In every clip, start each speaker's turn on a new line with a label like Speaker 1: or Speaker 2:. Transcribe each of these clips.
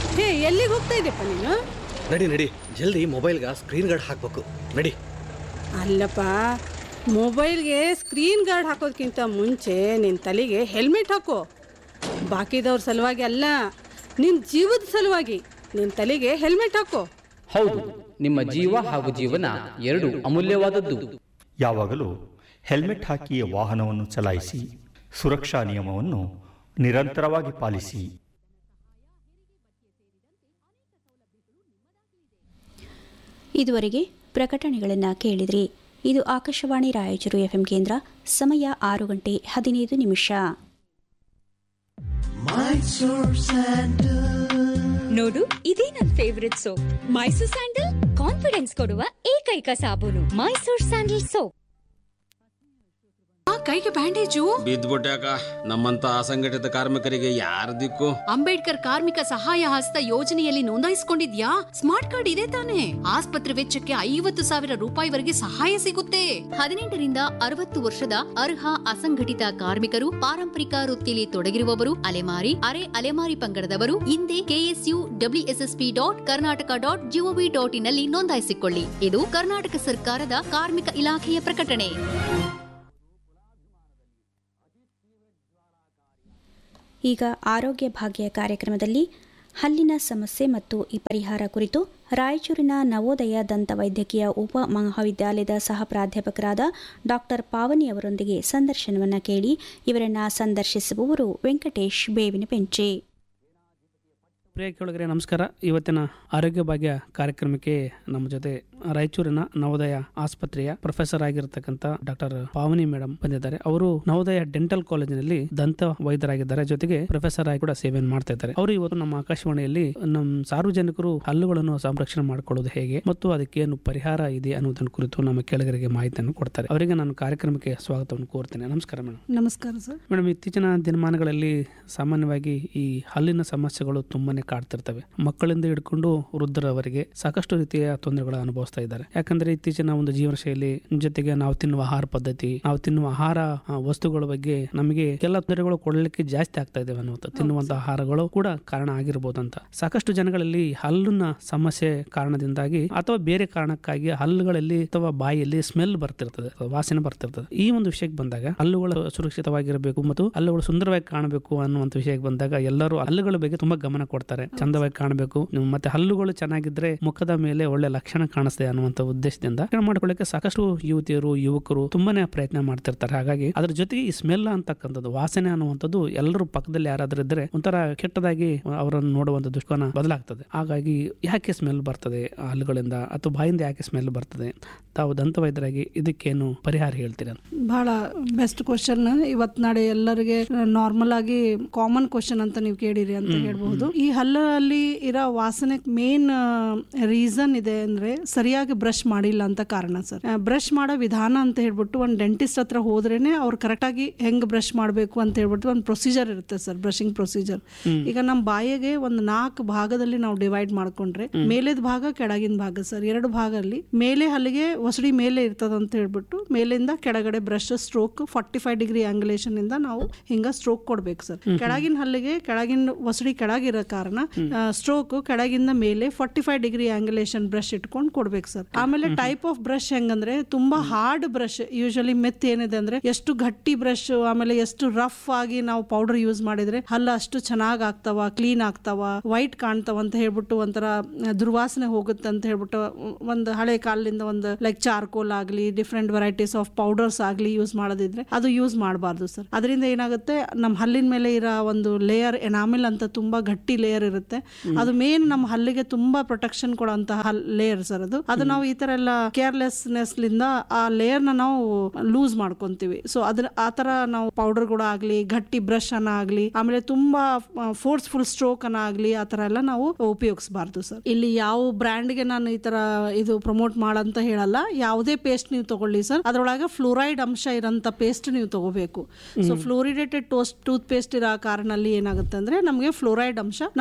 Speaker 1: ಹೇ ಎಲ್ಲಿಗೆ ಹೋಗ್ತಾ ಇದೆಯಪ್ಪ ನೀನು
Speaker 2: ನಡಿ ನಡಿ ಜಲ್ದಿ ಮೊಬೈಲ್ಗೆ ಸ್ಕ್ರೀನ್ ಗಾರ್ಡ್ ಹಾಕ್ಬೇಕು ನಡಿ
Speaker 1: ಅಲ್ಲಪ್ಪ ಮೊಬೈಲ್ಗೆ ಸ್ಕ್ರೀನ್ ಗಾರ್ಡ್ ಹಾಕೋದ್ಕಿಂತ ಮುಂಚೆ ನಿನ್ನ ತಲೆಗೆ ಹೆಲ್ಮೆಟ್ ಹಾಕೋ ಬಾಕಿದವ್ರ ಸಲುವಾಗಿ ಅಲ್ಲ ನಿನ್ನ ಜೀವದ ಸಲುವಾಗಿ ನಿನ್ನ ತಲೆಗೆ ಹೆಲ್ಮೆಟ್ ಹಾಕೋ
Speaker 3: ಹೌದು ನಿಮ್ಮ ಜೀವ ಹಾಗೂ ಜೀವನ ಎರಡು ಅಮೂಲ್ಯವಾದದ್ದು
Speaker 4: ಯಾವಾಗಲೂ ಹೆಲ್ಮೆಟ್ ಹಾಕಿಯೇ ವಾಹನವನ್ನು ಚಲಾಯಿಸಿ ಸುರಕ್ಷಾ ನಿಯಮವನ್ನು ನಿರಂತರವಾಗಿ ಪಾಲಿಸಿ
Speaker 5: ಇದುವರೆಗೆ ಪ್ರಕಟಣೆಗಳನ್ನು ಕೇಳಿದ್ರಿ ಇದು ಆಕಾಶವಾಣಿ ರಾಯಚೂರು ಎಫ್ಎಂ ಕೇಂದ್ರ ಸಮಯ ಆರು ಗಂಟೆ ಹದಿನೈದು ನಿಮಿಷ
Speaker 6: ನೋಡು ಇದೇ ನನ್ favourite soap Mysore sandal confidence ಕೊಡುವ ಏಕೈಕ ಸಾಬೂನು ಮೈಸೂರ್ ಸ್ಯಾಂಡಲ್ ಸೋಪ್
Speaker 7: ಕೈಗೆ ಬ್ಯಾಂಡೇಜು
Speaker 8: ಬಿದ್ದ್ಬಿಟ್ಯಾಕ ನಮ್ಮಂತ ಅಸಂಘಟಿತ ಕಾರ್ಮಿಕರಿಗೆ ಯಾರ ದಿಕ್ಕು
Speaker 7: ಅಂಬೇಡ್ಕರ್ ಕಾರ್ಮಿಕ ಸಹಾಯ ಹಸ್ತ ಯೋಜನೆಯಲ್ಲಿ ನೋಂದಾಯಿಸಿಕೊಂಡಿದ್ಯಾ ಸ್ಮಾರ್ಟ್ ಕಾರ್ಡ್ ಇದೆ ತಾನೆ ಆಸ್ಪತ್ರೆ ವೆಚ್ಚಕ್ಕೆ ಐವತ್ತು ಸಾವಿರ ರೂಪಾಯಿವರೆಗೆ ಸಹಾಯ ಸಿಗುತ್ತೆ
Speaker 6: ಹದಿನೆಂಟರಿಂದ ಅರವತ್ತು ವರ್ಷದ ಅರ್ಹ ಅಸಂಘಟಿತ ಕಾರ್ಮಿಕರು ಪಾರಂಪರಿಕ ವೃತ್ತಿಯಲ್ಲಿ ತೊಡಗಿರುವವರು ಅಲೆಮಾರಿ ಅರೆ ಅಲೆಮಾರಿ ಪಂಗಡದವರು ಹಿಂದೆ KSU WSSP dot Karnataka dot GOV dot ಇನ್ನಲ್ಲಿ ನೋಂದಾಯಿಸಿಕೊಳ್ಳಿ ಇದು ಕರ್ನಾಟಕ ಸರ್ಕಾರದ ಕಾರ್ಮಿಕ ಇಲಾಖೆಯ ಪ್ರಕಟಣೆ
Speaker 5: ಈಗ ಆರೋಗ್ಯ ಭಾಗ್ಯ ಕಾರ್ಯಕ್ರಮದಲ್ಲಿ ಹಲ್ಲಿನ ಸಮಸ್ಯೆ ಮತ್ತು ಈ ಪರಿಹಾರ ಕುರಿತು ರಾಯಚೂರಿನ ನವೋದಯ ದಂತ ವೈದ್ಯಕೀಯ ಉಪ ಮಹಾವಿದ್ಯಾಲಯದ ಸಹ ಪ್ರಾಧ್ಯಾಪಕರಾದ ಡಾಕ್ಟರ್ ಪಾವನಿ ಅವರೊಂದಿಗೆ ಸಂದರ್ಶನವನ್ನು ಕೇಳಿ ಇವರನ್ನು ಸಂದರ್ಶಿಸುವವರು ವೆಂಕಟೇಶ್ ಬೇವಿನ ಪೆಂಚೆ
Speaker 9: ಪ್ರಿಯ ಕೇಳಿದ್ರೆ ನಮಸ್ಕಾರ ಇವತ್ತಿನ ಆರೋಗ್ಯ ಭಾಗ್ಯ ಕಾರ್ಯಕ್ರಮಕ್ಕೆ ನಮ್ಮ ಜೊತೆ ರಾಯಚೂರಿನ ನವೋದಯ ಆಸ್ಪತ್ರೆಯ ಪ್ರೊಫೆಸರ್ ಆಗಿರತಕ್ಕಂತ ಡಾಕ್ಟರ್ ಪಾವನಿ ಮೇಡಮ್ ಬಂದಿದ್ದಾರೆ ಅವರು ನವೋದಯ ಡೆಂಟಲ್ ಕಾಲೇಜಿನಲ್ಲಿ ದಂತ ವೈದ್ಯರಾಗಿದ್ದಾರೆ ಜೊತೆಗೆ ಪ್ರೊಫೆಸರ್ ಆಗಿ ಕೂಡ ಸೇವೆಯನ್ನು ಮಾಡ್ತಾ ಇದ್ದಾರೆ ಅವರು ಇವತ್ತು ನಮ್ಮ ಆಕಾಶವಾಣಿಯಲ್ಲಿ ನಮ್ಮ ಸಾರ್ವಜನಿಕರು ಹಲ್ಲುಗಳನ್ನು ಸಂರಕ್ಷಣೆ ಮಾಡಿಕೊಳ್ಳೋದು ಹೇಗೆ ಮತ್ತು ಅದಕ್ಕೆ ಏನು ಪರಿಹಾರ ಇದೆ ಅನ್ನೋದನ್ನ ಕುರಿತು ನಮ್ಮ ಕೇಳಿಗರಿಗೆ ಮಾಹಿತಿಯನ್ನು ಕೊಡ್ತಾರೆ ಅವರಿಗೆ ನಾನು ಕಾರ್ಯಕ್ರಮಕ್ಕೆ ಸ್ವಾಗತವನ್ನು ಕೋರ್ತೇನೆ ನಮಸ್ಕಾರ ಮೇಡಮ್
Speaker 1: ನಮಸ್ಕಾರ ಸರ್
Speaker 9: ಮೇಡಮ್ ಇತ್ತೀಚಿನ ದಿನಮಾನಗಳಲ್ಲಿ ಸಾಮಾನ್ಯವಾಗಿ ಈ ಹಲ್ಲಿನ ಸಮಸ್ಯೆಗಳು ತುಂಬಾನೇ ಕಾಡ್ತಿರ್ತವೆ ಮಕ್ಕಳಿಂದ ಹಿಡ್ಕೊಂಡು ವೃದ್ಧರವರೆಗೆ ಸಾಕಷ್ಟು ರೀತಿಯ ತೊಂದರೆಗಳ ಅನುಭವಿಸ್ತಾ ಇದ್ದಾರೆ ಯಾಕಂದ್ರೆ ಇತ್ತೀಚಿನ ಒಂದು ಜೀವನ ಶೈಲಿ ಜೊತೆಗೆ ನಾವು ತಿನ್ನುವ ಆಹಾರ ಪದ್ಧತಿ ನಾವು ತಿನ್ನುವ ಆಹಾರ ಆ, ವಸ್ತುಗಳ ಬಗ್ಗೆ ನಮಗೆ ಎಲ್ಲ ತೊಂದರೆಗಳು ಕೊಡಲಿಕ್ಕೆ ಜಾಸ್ತಿ ಆಗ್ತಾ ಇದಾವೆ ಅನ್ನುವಂಥ ತಿನ್ನುವಂತ ಆಹಾರಗಳು ಕೂಡ ಕಾರಣ ಆಗಿರ್ಬೋದು ಅಂತ ಸಾಕಷ್ಟು ಜನಗಳಲ್ಲಿ ಹಲ್ಲಿನ ಸಮಸ್ಯೆ ಕಾರಣದಿಂದಾಗಿ ಅಥವಾ ಬೇರೆ ಕಾರಣಕ್ಕಾಗಿ ಹಲ್ಲುಗಳಲ್ಲಿ ಅಥವಾ ಬಾಯಿಯಲ್ಲಿ ಸ್ಮೆಲ್ ಬರ್ತಿರ್ತದೆ ಅಥವಾ ವಾಸನೆ ಬರ್ತಿರ್ತದೆ ಈ ಒಂದು ವಿಷಯಕ್ಕೆ ಬಂದಾಗ ಹಲ್ಲುಗಳು ಸುರಕ್ಷಿತವಾಗಿರಬೇಕು ಮತ್ತು ಹಲ್ಲುಗಳು ಸುಂದರವಾಗಿ ಕಾಣಬೇಕು ಅನ್ನುವಂಥ ವಿಷಯಕ್ಕೆ ಬಂದಾಗ ಎಲ್ಲರೂ ಹಲ್ಲುಗಳ ಬಗ್ಗೆ ತುಂಬಾ ಗಮನ ಕೊಡ್ತಾರೆ ಚಂದವಾಗಿ ಕಾಣಬೇಕು ಮತ್ತೆ ಹಲ್ಲುಗಳು ಚೆನ್ನಾಗಿದ್ರೆ ಮುಖದ ಮೇಲೆ ಒಳ್ಳೆ ಲಕ್ಷಣ ಕಾಣಿಸ್ತದೆ ಅನ್ನುವಂಥ ಉದ್ದೇಶದಿಂದ ರಕ್ಷಣೆ ಮಾಡ್ಕೊಳ್ಳಿಕ್ಕೆ ಸಾಕಷ್ಟು ಯುವತಿಯರು ಯುವಕರು ತುಂಬಾನೇ ಪ್ರಯತ್ನ ಮಾಡ್ತಿರ್ತಾರೆ ಹಾಗಾಗಿ ಅದ್ರ ಜೊತೆಗೆ ಈ ಸ್ಮೆಲ್ ಅಂತಕ್ಕಂಥದ್ದು ವಾಸನೆ ಅನ್ನುವಂಥದ್ದು ಎಲ್ಲರೂ ಪಕ್ಕದಲ್ಲಿ ಯಾರಾದ್ರೂ ಇದ್ರೆ ಒಂಥರ ಕೆಟ್ಟದಾಗಿ ಅವರನ್ನು ನೋಡುವಂಥ ದೃಷ್ಟಿಕೋನ ಬದಲಾಗ್ತದೆ ಹಾಗಾಗಿ ಯಾಕೆ ಸ್ಮೆಲ್ ಬರ್ತದೆ ಆ ಹಲ್ಲುಗಳಿಂದ ಅಥವಾ ಬಾಯಿಂದ ಯಾಕೆ ಸ್ಮೆಲ್ ಬರ್ತದೆ ತಾವು ದಂತವೈದ್ಯರಾಗಿ ಇದಕ್ಕೇನು ಪರಿಹಾರ ಹೇಳ್ತೀರಾ
Speaker 10: ಬಹಳ ಬೆಸ್ಟ್ ಕ್ವಶನ್ ಇವತ್ ನಾಳೆ ಎಲ್ಲರಿಗೆ ನಾರ್ಮಲ್ ಆಗಿ ಕಾಮನ್ ಕ್ವಶನ್ ಅಂತ ನೀವು ಕೇಳಿರಿ ಅಂತ ಹೇಳ್ಬಹುದು ಈ ಹಲ್ಲಲ್ಲಿ ಇರೋ ವಾಸನೆ ಮೇನ್ ರೀಸನ್ ಇದೆ ಅಂದ್ರೆ ಸರಿಯಾಗಿ ಬ್ರಷ್ ಮಾಡಿಲ್ಲ ಅಂತ ಕಾರಣ ಸರ್ ಬ್ರಷ್ ಮಾಡೋ ವಿಧಾನ ಅಂತ ಹೇಳ್ಬಿಟ್ಟು ಒಂದು ಡೆಂಟಿಸ್ಟ್ ಹತ್ರ ಹೋದ್ರೇನೆ ಅವ್ರು ಕರೆಕ್ಟ್ ಆಗಿ ಹೆಂಗ್ ಬ್ರಷ್ ಮಾಡಬೇಕು ಅಂತ ಹೇಳ್ಬಿಟ್ಟು ಒಂದು ಪ್ರೊಸೀಜರ್ ಇರುತ್ತೆ ಸರ್ ಬ್ರಷಿಂಗ್ ಪ್ರೊಸೀಜರ್ ಈಗ ನಮ್ಮ ಬಾಯಿಗೆ ಒಂದು ನಾಲ್ಕು ಭಾಗದಲ್ಲಿ ನಾವು ಡಿವೈಡ್ ಮಾಡ್ಕೊಂಡ್ರೆ ಮೇಲೆದ ಭಾಗ ಕೆಳಗಿನ ಭಾಗ ಸರ್ ಎರಡು ಭಾಗದಲ್ಲಿ ಮೇಲೆ ಹಲ್ಲಿಗೆ ಒಸಡಿ ಮೇಲೆ ಇರ್ತದ ಅಂತ ಹೇಳ್ಬಿಟ್ಟು ಮೇಲಿಂದ ಕೆಳಗಡೆ brush stroke forty five degree angulation ಇಂದ ನಾವು ಹಿಂಗ ಸ್ಟ್ರೋಕ್ ಕೊಡ್ಬೇಕು ಸರ್ ಕೆಳಗಿನ ಹಲ್ಲಿಗೆ ಕೆಳಗಿನ ಒಸಡಿ ಕೆಳಗಿರೋ ಕಾರಣ ಸ್ಟ್ರೋಕ್ ಕೆಳಗಿಂದ ಮೇಲೆ forty five degree angulation brush ಇಟ್ಕೊಂಡು ಕೊಡ್ಬೇಕು ಸರ್ ಆಮೇಲೆ ಟೈಪ್ ಆಫ್ ಬ್ರಷ್ ಹೆಂಗಂದ್ರೆ ತುಂಬಾ ಹಾರ್ಡ್ ಬ್ರಷ್ ಯೂಶಲಿ ಮೆತ್ ಏನಿದೆ ಅಂದ್ರೆ ಎಷ್ಟು ಗಟ್ಟಿ ಬ್ರಷ್ ಆಮೇಲೆ ಎಷ್ಟು ರಫ್ ಆಗಿ ನಾವು ಪೌಡರ್ ಯೂಸ್ ಮಾಡಿದ್ರೆ ಹಲ್ಲ ಅಷ್ಟು ಚೆನ್ನಾಗ್ ಆಗ್ತಾವ ಕ್ಲೀನ್ ಆಗ್ತಾವ ವೈಟ್ ಕಾಣ್ತಾವ ಅಂತ ಹೇಳ್ಬಿಟ್ಟು ಒಂಥರ ದುರ್ವಾಸನೆ ಹೋಗುತ್ತೆ ಅಂತ ಹೇಳ್ಬಿಟ್ಟು ಒಂದು ಹಳೆ ಕಾಲದಿಂದ ಒಂದು ಲೈಕ್ ಚಾರ್ಕೋಲ್ ಆಗಲಿ ಡಿಫ್ರೆಂಟ್ ವೆರೈಟೀಸ್ ಆಫ್ ಪೌಡರ್ಸ್ ಆಗಲಿ ಯೂಸ್ ಮಾಡೋದಿದ್ರೆ ಅದು ಯೂಸ್ ಮಾಡಬಾರ್ದು ಸರ್ ಅದರಿಂದ ಏನಾಗುತ್ತೆ ನಮ್ಮ ಹಲ್ಲಿನ ಮೇಲೆ ಇರೋ ಒಂದು ಲೇಯರ್ ಎನಾಮಿಲ್ ಅಂತ ತುಂಬಾ ಗಟ್ಟಿ ಲೇಯರ್ ಇರುತ್ತೆ ಅದು ಮೇನ್ ನಮ್ಮ ಹಲ್ಲಿಗೆ ತುಂಬಾ ಪ್ರೊಟೆಕ್ಷನ್ ಕೊಡುವಂತಹ ಲೇಯರ್ ಸರ್ ಅದು ಅದು ನಾವು ಈ ತರ ಎಲ್ಲ ಕೇರ್ಲೆಸ್ನೆಸ್ ಲಿಂದ ಆ ಲೇಯರ್ ನ ನಾವು ಲೂಸ್ ಮಾಡ್ಕೊಂತೀವಿ ಸೊ ಅದ್ರ ಆ ತರ ನಾವು ಪೌಡರ್ ಕೂಡ ಆಗ್ಲಿ ಗಟ್ಟಿ ಬ್ರಷ್ ಅನ್ನ ಆಗ್ಲಿ ಆಮೇಲೆ ತುಂಬಾ ಫೋರ್ಸ್ಫುಲ್ ಸ್ಟ್ರೋಕ್ ಅನ್ನ ಆಗ್ಲಿ ಆ ತರ ಎಲ್ಲ ನಾವು ಉಪಯೋಗಿಸಬಾರ್ದು ಸರ್ ಇಲ್ಲಿ ಯಾವ ಬ್ರ್ಯಾಂಡ್ಗೆ ನಾನು ಈ ತರ ಇದು ಪ್ರಮೋಟ್ ಮಾಡಂತ ಹೇಳಲ್ಲ ಯಾವುದೇ ಪೇಸ್ಟ್ ನೀವು ತಗೊಳ್ಳಿ ಸರ್ ಅದ್ರೊಳಗೆ ಫ್ಲೋರೈಡ್ ಅಂಶ ಇರೋಂಥ ಪೇಸ್ಟ್ ನೀವು ತಗೋಬೇಕು so fluoridated toast tooth paste ಇರೋ ಕಾರಣಲ್ಲಿ ಏನಾಗುತ್ತೆ ಅಂದ್ರೆ ನಮಗೆ ಫ್ಲೋರೈಡ್ ಅಂಶ ನಮ್ಮ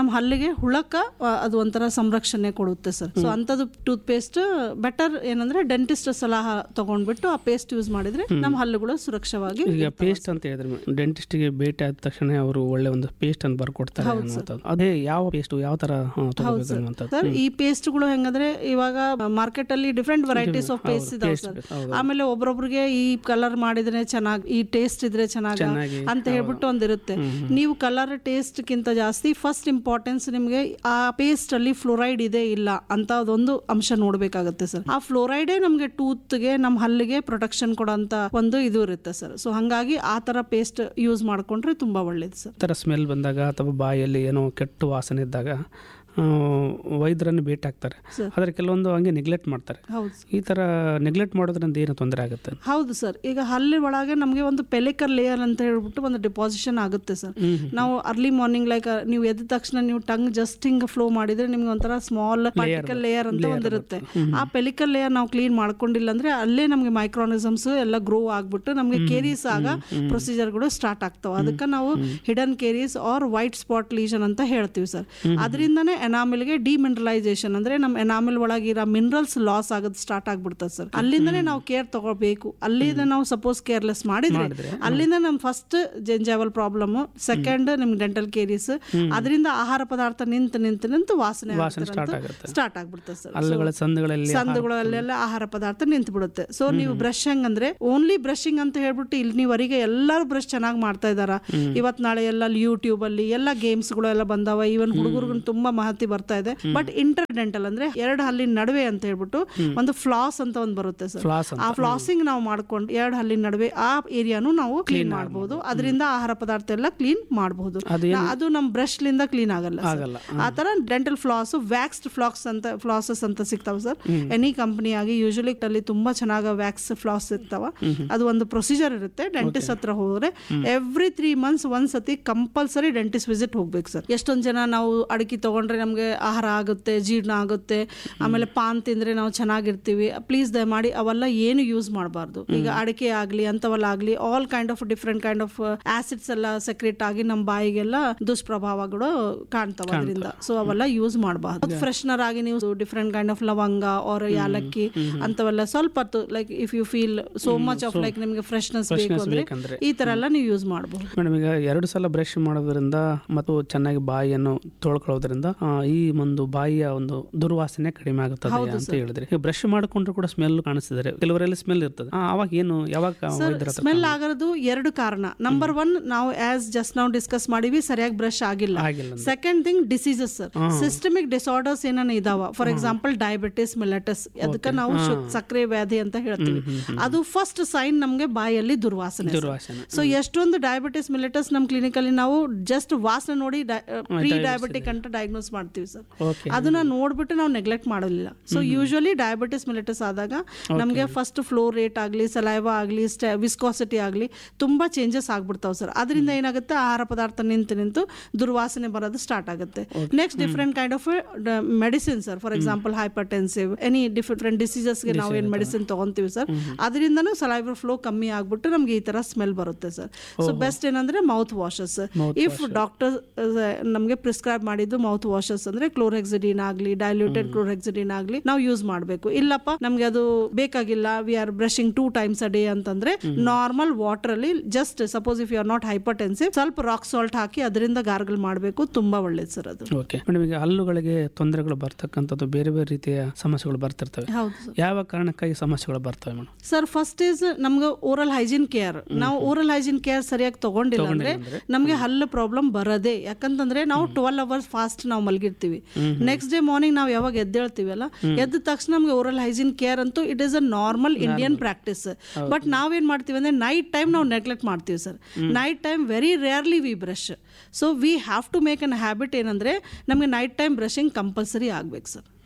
Speaker 10: ನಮ್ಮ ಹಲ್ಲಿಗೆ ಹುಳಕ್ಕ ಆ, ಅದು ಒಂಥರ ಸಂರಕ್ಷಣೆ ಕೊಡುತ್ತೆ ಸರ್ ಸೊ ಅಂಥದ್ದು ಟೂತ್ ಪೇಸ್ಟ್ ಬೆಟರ್ ಏನಂದ್ರೆ ಡೆಂಟಿಸ್ಟ್ ಸಲಹಾ ತಗೊಂಡ್ಬಿಟ್ಟು ಆ ಪೇಸ್ಟ್ ಯೂಸ್ ಮಾಡಿದ್ರೆ ನಮ್ಮ ಹಲ್ಲುಗಳು ಸುರಕ್ಷವಾಗಿ
Speaker 9: ಈಗ ಪೇಸ್ಟ್ ಅಂತ ಹೇಳಿದ್ರೆ ಡೆಂಟಿಸ್ಟ್ಗೆ ಭೇಟಿ ಆದ ತಕ್ಷಣ ಅವರು ಒಳ್ಳೆ ಒಂದು ಪೇಸ್ಟ್ ಅನ್ನು ಬರ್ಕೊಡ್ತಾರೆ ಅನ್ನುವಂಥದ್ದು ಅದೇ ಯಾವ ಪೇಸ್ಟ್ ಯಾವ ತರ ಆ, ತಗೋಬೇಕು ಅನ್ನುವಂಥದ್ದು
Speaker 10: ಸರ್ ಈ ಪೇಸ್ಟ್ಗಳು ಹೆಂಗಂದ್ರೆ ಇವಾಗ ಮಾರ್ಕೆಟ್ ಅಲ್ಲಿ ಡಿಫ್ರೆಂಟ್ ವೆರೈಟೀಸ್ ಆಫ್ ಪೇಸ್ಟ್ ಇದಾವೆ
Speaker 9: paste,
Speaker 10: ಸರ್
Speaker 9: ಹೌದು.
Speaker 10: ಆಮೇಲೆ ಒಬ್ರೊಬ್ರಿಗೆ ಈ ಕಲರ್ ಮಾಡಿದ್ರೆ ಚೆನ್ನಾಗಿ ಈ ಟೇಸ್ಟ್ ಇದ್ರೆ ಚೆನ್ನಾಗಿ
Speaker 9: ಚೆನ್ನಾಗಿ,
Speaker 10: ಅಂತ ಹೇಳ್ಬಿಟ್ಟು ಒಂದಿರುತ್ತೆ ನೀವು ಕಲರ್ ಟೇಸ್ಟ್ ಕಿಂತ ಜಾಸ್ತಿ ಫಸ್ಟ್ ಇಂಪಾರ್ಟೆನ್ಸ್ ನಿಮಗೆ ಆ ಪೇಸ್ಟ್ ಅಲ್ಲಿ ಫ್ಲೋರೈಡ್ ಇದೆ ಇಲ್ಲ ಅಂತ ಅದೊಂದು ಅಂಶ ನೋಡ್ಬೇಕಾಗುತ್ತೆ ಸರ್ ಆ ಫ್ಲೋರೈಡೇ ನಮಗೆ ಟೂತ್ಗೆ ನಮ್ಮ ಹಲ್ಲಿಗೆ ಪ್ರೊಟೆಕ್ಷನ್ ಕೊಡೋಂತ ಒಂದು ಇದು ಇರುತ್ತೆ ಸರ್ ಸೊ ಹಂಗಾಗಿ ಆ ತರ ಪೇಸ್ಟ್ ಯೂಸ್ ಮಾಡ್ಕೊಂಡ್ರೆ ತುಂಬಾ ಒಳ್ಳೇದು ಸರ್
Speaker 9: ಈ ಥರ ಸ್ಮೆಲ್ ಬಂದಾಗ ಅಥವಾ ಬಾಯಲ್ಲಿ ಏನೋ ಕೆಟ್ಟ ವಾಸನೆ ಇದ್ದಾಗ ಆ, ವೈದ್ಯರನ್ನು ಭೇಟಿ ಆಗ್ತಾರೆ ಆದರೆ ಕೆಲವೊಂದು ಹಂಗೆ ನೆಗ್ಲೆಕ್ಟ್ ಮಾಡ್ತಾರೆ
Speaker 10: ಹೌದು
Speaker 9: ಈ ಥರ ನೆಗ್ಲೆಕ್ಟ್ ಮಾಡೋದ್ರಿಂದ ಏನು ತೊಂದರೆ ಆಗುತ್ತೆ
Speaker 10: ಹೌದು ಸರ್ ಈಗ ಹಲ್ಲಿ ಒಳಗೆ ನಮಗೆ ಒಂದು ಪೆಲಿಕರ್ ಲೇಯರ್ ಅಂತ ಹೇಳ್ಬಿಟ್ಟು ಒಂದು ಡಿಪಾಸಿಷನ್ ಆಗುತ್ತೆ ಸರ್ ನಾವು ಅರ್ಲಿ ಮಾರ್ನಿಂಗ್ ಲೈಕ್ ನೀವು ಎದ್ದ ತಕ್ಷಣ ನೀವು ಟಂಗ್ ಜಸ್ಟ್ ಹಿಂಗ್ ಫ್ಲೋ ಮಾಡಿದ್ರೆ ನಿಮ್ಗೆ ಒಂಥರ ಸ್ಮಾಲ್ ಪಾರ್ಟಿಕಲ್ ಲೇಯರ್ ಅಂತ ಒಂದಿರುತ್ತೆ ಆ ಪೆಲಿಕಲ್ ಲೇಯರ್ ನಾವು ಕ್ಲೀನ್ ಮಾಡ್ಕೊಂಡಿಲ್ಲ ಅಂದ್ರೆ ಅಲ್ಲೇ ನಮಗೆ ಮೈಕ್ರೋನಿಸಮ್ಸ್ ಎಲ್ಲ ಗ್ರೋ ಆಗ್ಬಿಟ್ಟು ನಮಗೆ ಕೇರೀಸ್ ಆಗ ಪ್ರೊಸೀಜರ್ಗಳು ಸ್ಟಾರ್ಟ್ ಆಗ್ತಾವೆ ಅದಕ್ಕೆ ನಾವು hidden caries or white spot lesion ಅಂತ ಹೇಳ್ತೀವಿ ಸರ್ ಅದರಿಂದನೇ ಎನಾಮಿಲ್ಗೆ ಡಿಮಿನರಲೈಸೇಷನ್ ಅಂದ್ರೆ ನಮ್ಮ ಎನಾಮಿಲ್ ಒಳಗಿರೋ ಮಿನರಲ್ಸ್ ಲಾಸ್ ಆಗೋದು ಸ್ಟಾರ್ಟ್ ಆಗ್ಬಿಡ್ತದೆ ಸರ್ ಅಲ್ಲಿಂದನೇ ನಾವು ಕೇರ್ ತಗೋಬೇಕು ಅಲ್ಲಿಂದ ನಾವು ಸಪೋಸ್ ಕೇರ್ಲೆಸ್ ಮಾಡಿದ್ರೆ ಅಲ್ಲಿಂದ ನಮ್ ಫಸ್ಟ್ ಜೆಂಜಾವಲ್ ಪ್ರಾಬ್ಲಮ್ ಸೆಕೆಂಡ್ ನಿಮ್ಗೆ ಡೆಂಟಲ್ ಕೇರೀಸ್ ಅದರಿಂದ ಆಹಾರ ಪದಾರ್ಥ ನಿಂತು ನಿಂತು ನಿಂತು ವಾಸನೆ
Speaker 9: start ಆಗುತ್ತೆ.
Speaker 10: ಸ್ಟಾರ್ಟ್ ಆಗ್ಬಿಡ್ತದೆ ಸರ್
Speaker 9: ಹಲ್ಲುಗಳ ಸಂದುಗಳಲ್ಲಿ
Speaker 10: ಸಂದುಗಳಲ್ಲೆಲ್ಲ ಆಹಾರ ಪದಾರ್ಥ ನಿಂತು ಬಿಡುತ್ತೆ ಸೊ ನೀವು ಬ್ರಷ್ ಹೆಂಗಂದ್ರೆ ಓನ್ಲಿ ಬ್ರಷಿಂಗ್ ಅಂತ ಹೇಳ್ಬಿಟ್ಟು ಇಲ್ಲಿ ನೀವರಿಗೆ ಎಲ್ಲರೂ ಬ್ರಷ್ ಚೆನ್ನಾಗಿ ಮಾಡ್ತಾ ಇದಾರ ಇವತ್ ನಾಳೆ ಎಲ್ಲ ಯೂಟ್ಯೂಬ್ ಅಲ್ಲಿ ಎಲ್ಲ ಗೇಮ್ಸ್ ಗಳು ಎಲ್ಲ ಬಂದಾವ ಈವನ್ ಹುಡುಗರಿಗೂ ತುಂಬಾ ಮಾಹಿತಿ ಬರ್ತಾ ಇದೆ ಬಟ್ ಇಂಟರ್ ಡೆಂಟಲ್ ಅಂದ್ರೆ ಎರಡು ಹಲ್ಲಿನ ನಡುವೆ ಅಂತ ಹೇಳ್ಬಿಟ್ಟು ಒಂದು ಫ್ಲಾಸ್ ಅಂತ ಒಂದು ಬರುತ್ತೆ ಸರ್
Speaker 9: Floss ಅಂತ.
Speaker 10: ಆ ಫ್ಲಾಸಿಂಗ್ ನಾವು ಮಾಡ್ಕೊಂಡು ಎರಡು ಹಲ್ಲಿನ ನಡುವೆ ಆ ಏರಿಯಾನು ನಾವು ಕ್ಲೀನ್ ಮಾಡಬಹುದು ಅದರಿಂದ ಆಹಾರ ಪದಾರ್ಥ ಎಲ್ಲ ಕ್ಲೀನ್ ಮಾಡಬಹುದು ಅದು ನಮ್ಮ ಬ್ರಷ್ ಲಿಂದ ಕ್ಲೀನ್ ಆಗಲ್ಲ sir.
Speaker 9: ಆಗಲ್ಲ.
Speaker 10: ಆ ತರ ಡೆಂಟಲ್ ಫ್ಲಾಸ್ ವ್ಯಾಕ್ಸ್ಡ್ ಫ್ಲಾಕ್ಸ್ ಅಂತ ಫ್ಲಾಸಸ್ ಅಂತ ಸಿಗ್ತಾವ ಸರ್ ಎನಿ ಕಂಪನಿ ಆಗಿ ಯೂಶಲಿ ಅಲ್ಲಿ ತುಂಬಾ ಚೆನ್ನಾಗಿ ವ್ಯಾಕ್ಸ್ ಫ್ಲಾಸ್ ಸಿಗ್ತಾವ ಅದು ಒಂದು ಪ್ರೊಸೀಜರ್ ಇರುತ್ತೆ ಡೆಂಟಿಸ್ಟ್ ಹತ್ರ ಹೋದ್ರೆ ಎವ್ರಿ ತ್ರೀ ಮಂತ್ಸ್ ಒಂದ್ ಸತಿ ಕಂಪಲ್ಸರಿ ಡೆಂಟಿಸ್ಟ್ ವಿಸಿಟ್ ಹೋಗ್ಬೇಕು ಸರ್ ಎಷ್ಟೊಂದ್ ಜನ ನಾವು ಅಡಿಕೆ ತಗೊಂಡ್ರೆ ನಮ್ಗೆ ಆಹಾರ ಆಗುತ್ತೆ ಜೀರ್ಣ ಆಗುತ್ತೆ ಆಮೇಲೆ ಪಾನ್ ತಿಂದ್ರೆ ನಾವು ಚೆನ್ನಾಗಿರ್ತೀವಿ ಪ್ಲೀಸ್ ದಯಮಾಡಿ ಅವೆಲ್ಲ ಏನು ಯೂಸ್ ಮಾಡಬಾರ್ದು ಈಗ ಅಡಿಕೆ ಆಗ್ಲಿ ಅಂತವೆಲ್ಲ ಆಗ್ಲಿ all kind of different kind of acids ಎಲ್ಲ ಸೆಕ್ರೆಟ್ ಆಗಿ ನಮ್ಮ ಬಾಯಿಗೆಲ್ಲ ದುಷ್ಪ್ರಭಾವಗಳು ಕಾಣ್ತಾವ ಅದರಿಂದ ಸೊ ಅವೆಲ್ಲ ಯೂಸ್ ಮಾಡಬಾರ್ದು ಫ್ರೆಶ್ನರ್ ಆಗಿ ನೀವು ಡಿಫ್ರೆಂಟ್ ಕೈಂಡ್ ಆಫ್ ಲವಂಗ ಆರ್ ಯಾಲಕ್ಕಿ ಅಂತವೆಲ್ಲ ಸ್ವಲ್ಪ like if you feel so much of like ನಿಮಗೆ ಫ್ರೆಶ್ನೆಸ್ ಬೇಕು ಅಂದ್ರೆ
Speaker 9: ಬೇಕಂದ್ರೆ.
Speaker 10: ಈ ತರ ಎಲ್ಲ ನೀವು ಯೂಸ್ ಮಾಡಬಹುದು
Speaker 9: ಮೇಡಮ್ ಈಗ ಎರಡು ಸಲ ಬ್ರಷ್ ಮಾಡೋದ್ರಿಂದ ಮತ್ತು ಚೆನ್ನಾಗಿ ಬಾಯಿಯನ್ನು ತೊಳ್ಕೊಳ್ಳೋದ್ರಿಂದ ಆ, ಈ ಒಂದು ಬಾಯಿಯ ಒಂದು ದುರ್ವಾಸನೆ ಕಡಿಮೆ ಆಗುತ್ತದೆ ಅಂತ ಹೇಳಿದ್ರಿ ಈಗ ಬ್ರಷ್ ಮಾಡ್ಕೊಂಡ್ರು ಕೂಡ ಸ್ಮೆಲ್ ಕಾಣಿಸ್ತಿದ್ದಾರೆ ಕೆಲವರಲ್ಲಿ ಸ್ಮೆಲ್ ಇರ್ತದೆ ಆ, ಅವಾಗ ಏನು ಯಾವಾಗ ವೈದ್ಯರ ಹತ್ರ
Speaker 10: ಸ್ಮೆಲ್ ಆಗೋದು ಎರಡು ಕಾರಣ ನಂಬರ್ ಒನ್ ನಾವು ಆಸ್ ಜಸ್ಟ್ ನಾವು ಡಿಸ್ಕಸ್ ಮಾಡಿವಿ ಸರಿಯಾಗಿ ಬ್ರಷ್ ಆಗಿಲ್ಲ
Speaker 9: ಆಗಿಲ್ಲ
Speaker 10: second thing diseases sir systemic disorders ಏನಾನ ಇದಾವ ಫಾರ್ ಎಕ್ಸಾಂಪಲ್ ಡಯಾಬಿಟಿಸ್ ಮಿಲೆಟಸ್ ಅದಕ್ಕೆ ನಾವು ಶು- ಸಕ್ಕರೆ ವ್ಯಾಧಿ ಅಂತ ಹೇಳ್ತೀವಿ ಅದು ಫಸ್ಟ್ ಸೈನ್ ನಮ್ಗೆ ಬಾಯಲ್ಲಿ ದುರ್ವಾಸನೆ
Speaker 9: ದುರ್ವಾಸನೆ.
Speaker 10: ಸೊ ಎಷ್ಟೊಂದು ಡಯಾಬಿಟಿಸ್ ಮಿಲೆಟಸ್ ನಮ್ಮ ಕ್ಲಿನಿಕಲ್ಲಿ ನಾವು ಜಸ್ಟ್ ವಾಸನೆ ನೋಡಿ ಪ್ರೀ ಡಯಾಬಿಟಿಕ್ ಅಂತ ಡಯಾಗ್ನೋಸ್ ಮಾಡ್ತೀವಿ ಸರ್
Speaker 9: Okay.
Speaker 10: ಅದನ್ನ ನೋಡ್ಬಿಟ್ಟು ನಾವು ನೆಗ್ಲೆಕ್ಟ್ ಮಾಡೋದಿಲ್ಲ ಸೊ ಯೂಶಲಿ ಡಯಾಬಿಟಿಸ್ ಮಿಲೆಟಸ್ ಆದಾಗ ನಮಗೆ ಫಸ್ಟ್ ಫ್ಲೋ ರೇಟ್ ಆಗಲಿ ಸಲೈವ ಆಗಲಿ ವಿಸ್ಕಾಸಿಟಿ ಆಗಲಿ ತುಂಬಾ ಚೇಂಜಸ್ ಆಗ್ಬಿಡ್ತಾವೆ ಸರ್ ಅದರಿಂದ ಏನಾಗುತ್ತೆ ಆಹಾರ ಪದಾರ್ಥ ನಿಂತು ನಿಂತು ದುರ್ವಾಸನೆ ಬರೋದು ಸ್ಟಾರ್ಟ್ ಆಗುತ್ತೆ next different kind of medicine sir for example hypertensive any different ಡಿಸೀಸಸ್ಗೆ ನಾವು ಏನು ಮೆಡಿಸಿನ್ ತಗೊಂತೀವಿ ಸರ್ ಅದರಿಂದನೂ ಸಲೈವರ್ ಫ್ಲೋ ಕಮ್ಮಿ ಆಗ್ಬಿಟ್ಟು ನಮ್ಗೆ ಈ ತರ ಸ್ಮೆಲ್ ಬರುತ್ತೆ ಸರ್ ಸೊ ಬೆಸ್ಟ್ ಏನಂದ್ರೆ ಮೌತ್ ವಾಶಸ್ ಇಫ್ ಡಾಕ್ಟರ್ ನಮಗೆ ಪ್ರಿಸ್ಕ್ರೈಬ್ ಮಾಡಿದ್ದು ಮೌತ್ ವಾಶಸ್ ಅಂದ್ರೆ ಕ್ಲೋರೆಕ್ಸಿಡಿನ್ ಆಗಲಿ ಡೈಲ್ಯೂಟೆಡ್ ಕ್ಲೋರೆಕ್ಸಿಡಿನ್ ಆಗಲಿ ನಾವು ಯೂಸ್ ಮಾಡಬೇಕು ಇಲ್ಲಪ್ಪ ನಮ್ಗೆ ಅದು ಬೇಕಾಗಿಲ್ಲ we are brushing two times a day ಅಂತಂದ್ರೆ ನಾರ್ಮಲ್ ವಾಟರ್ ಅಲ್ಲಿ just suppose if you are not hypertensive ಸ್ವಲ್ಪ ರಾಕ್ ಸಾಲ್ಟ್ ಹಾಕಿ ಅದರಿಂದ ಗಾರ್ಗಲ್ ಮಾಡಬೇಕು ತುಂಬಾ ಒಳ್ಳೇದು ಸರ್ ಅದು
Speaker 9: ಓಕೆ ಮೇಡಮ್ ಈಗ ಹಲ್ಲುಗಳಿಗೆ ತೊಂದರೆಗಳು ಬರ್ತಕ್ಕಂಥದ್ದು ಬೇರೆ ಬೇರೆ ರೀತಿಯ ಸಮಸ್ಯೆಗಳು ಬರ್ತಿರ್ತವೆ
Speaker 10: ಹೌದು ಸರ್
Speaker 9: ಯಾವ ಕಾರಣಕ್ಕಾಗಿ ಸಮಸ್ಯೆಗಳು ಬರ್ತವೆ ಮೇಡಮ್
Speaker 10: ಸರ್ ಫಸ್ಟ್ ಈಸ್ ನಮ್ಗೆ ಓರಲ್ ಹೈಜೀನ್ ಕೇರ್ ನಾವು ಓರಲ್ ಹೈಜೀನ್ ಕೇರ್ ಸರಿಯಾಗಿ ತಗೊಂಡಿಲ್ಲ ಅಂದ್ರೆ ನಮಗೆ ಹಲ್ಲು ಪ್ರಾಬ್ಲಮ್ ಬರೋದೇ ಯಾಕಂತಂದ್ರೆ ನಾವು ಟ್ವೆಲ್ ಅವರ್ಸ್ ಫಾಸ್ಟ್ ನಾವು ಮಲಗಿರ್ತೀವಿ ನೆಕ್ಸ್ಟ್ ಡೇ ಮಾರ್ನಿಂಗ್ ನಾವು ಯಾವಾಗ ಎದ್ದೇಳ್ತೀವಲ್ಲ ಎದ್ದ ತಕ್ಷಣ ನಮಗೆ ಓರಲ್ ಹೈಜೀನ್ ಕೇರ್ ಅಂತೂ it is a normal Indian practice but ನಾವೇನ್ ಮಾಡ್ತೀವಿ ಅಂದ್ರೆ ನೈಟ್ ಟೈಮ್ ನಾವು ನೆಗ್ಲೆಕ್ಟ್ ಮಾಡ್ತೀವಿ sir night time very rarely we brush so we have to make an habit ಏನಂದ್ರೆ ನಮಗೆ ನೈಟ್ ಟೈಮ್ ಬ್ರಷಿಂಗ್ ಕಂಪಲ್ಸರಿ ಆಗ್ಬೇಕು sir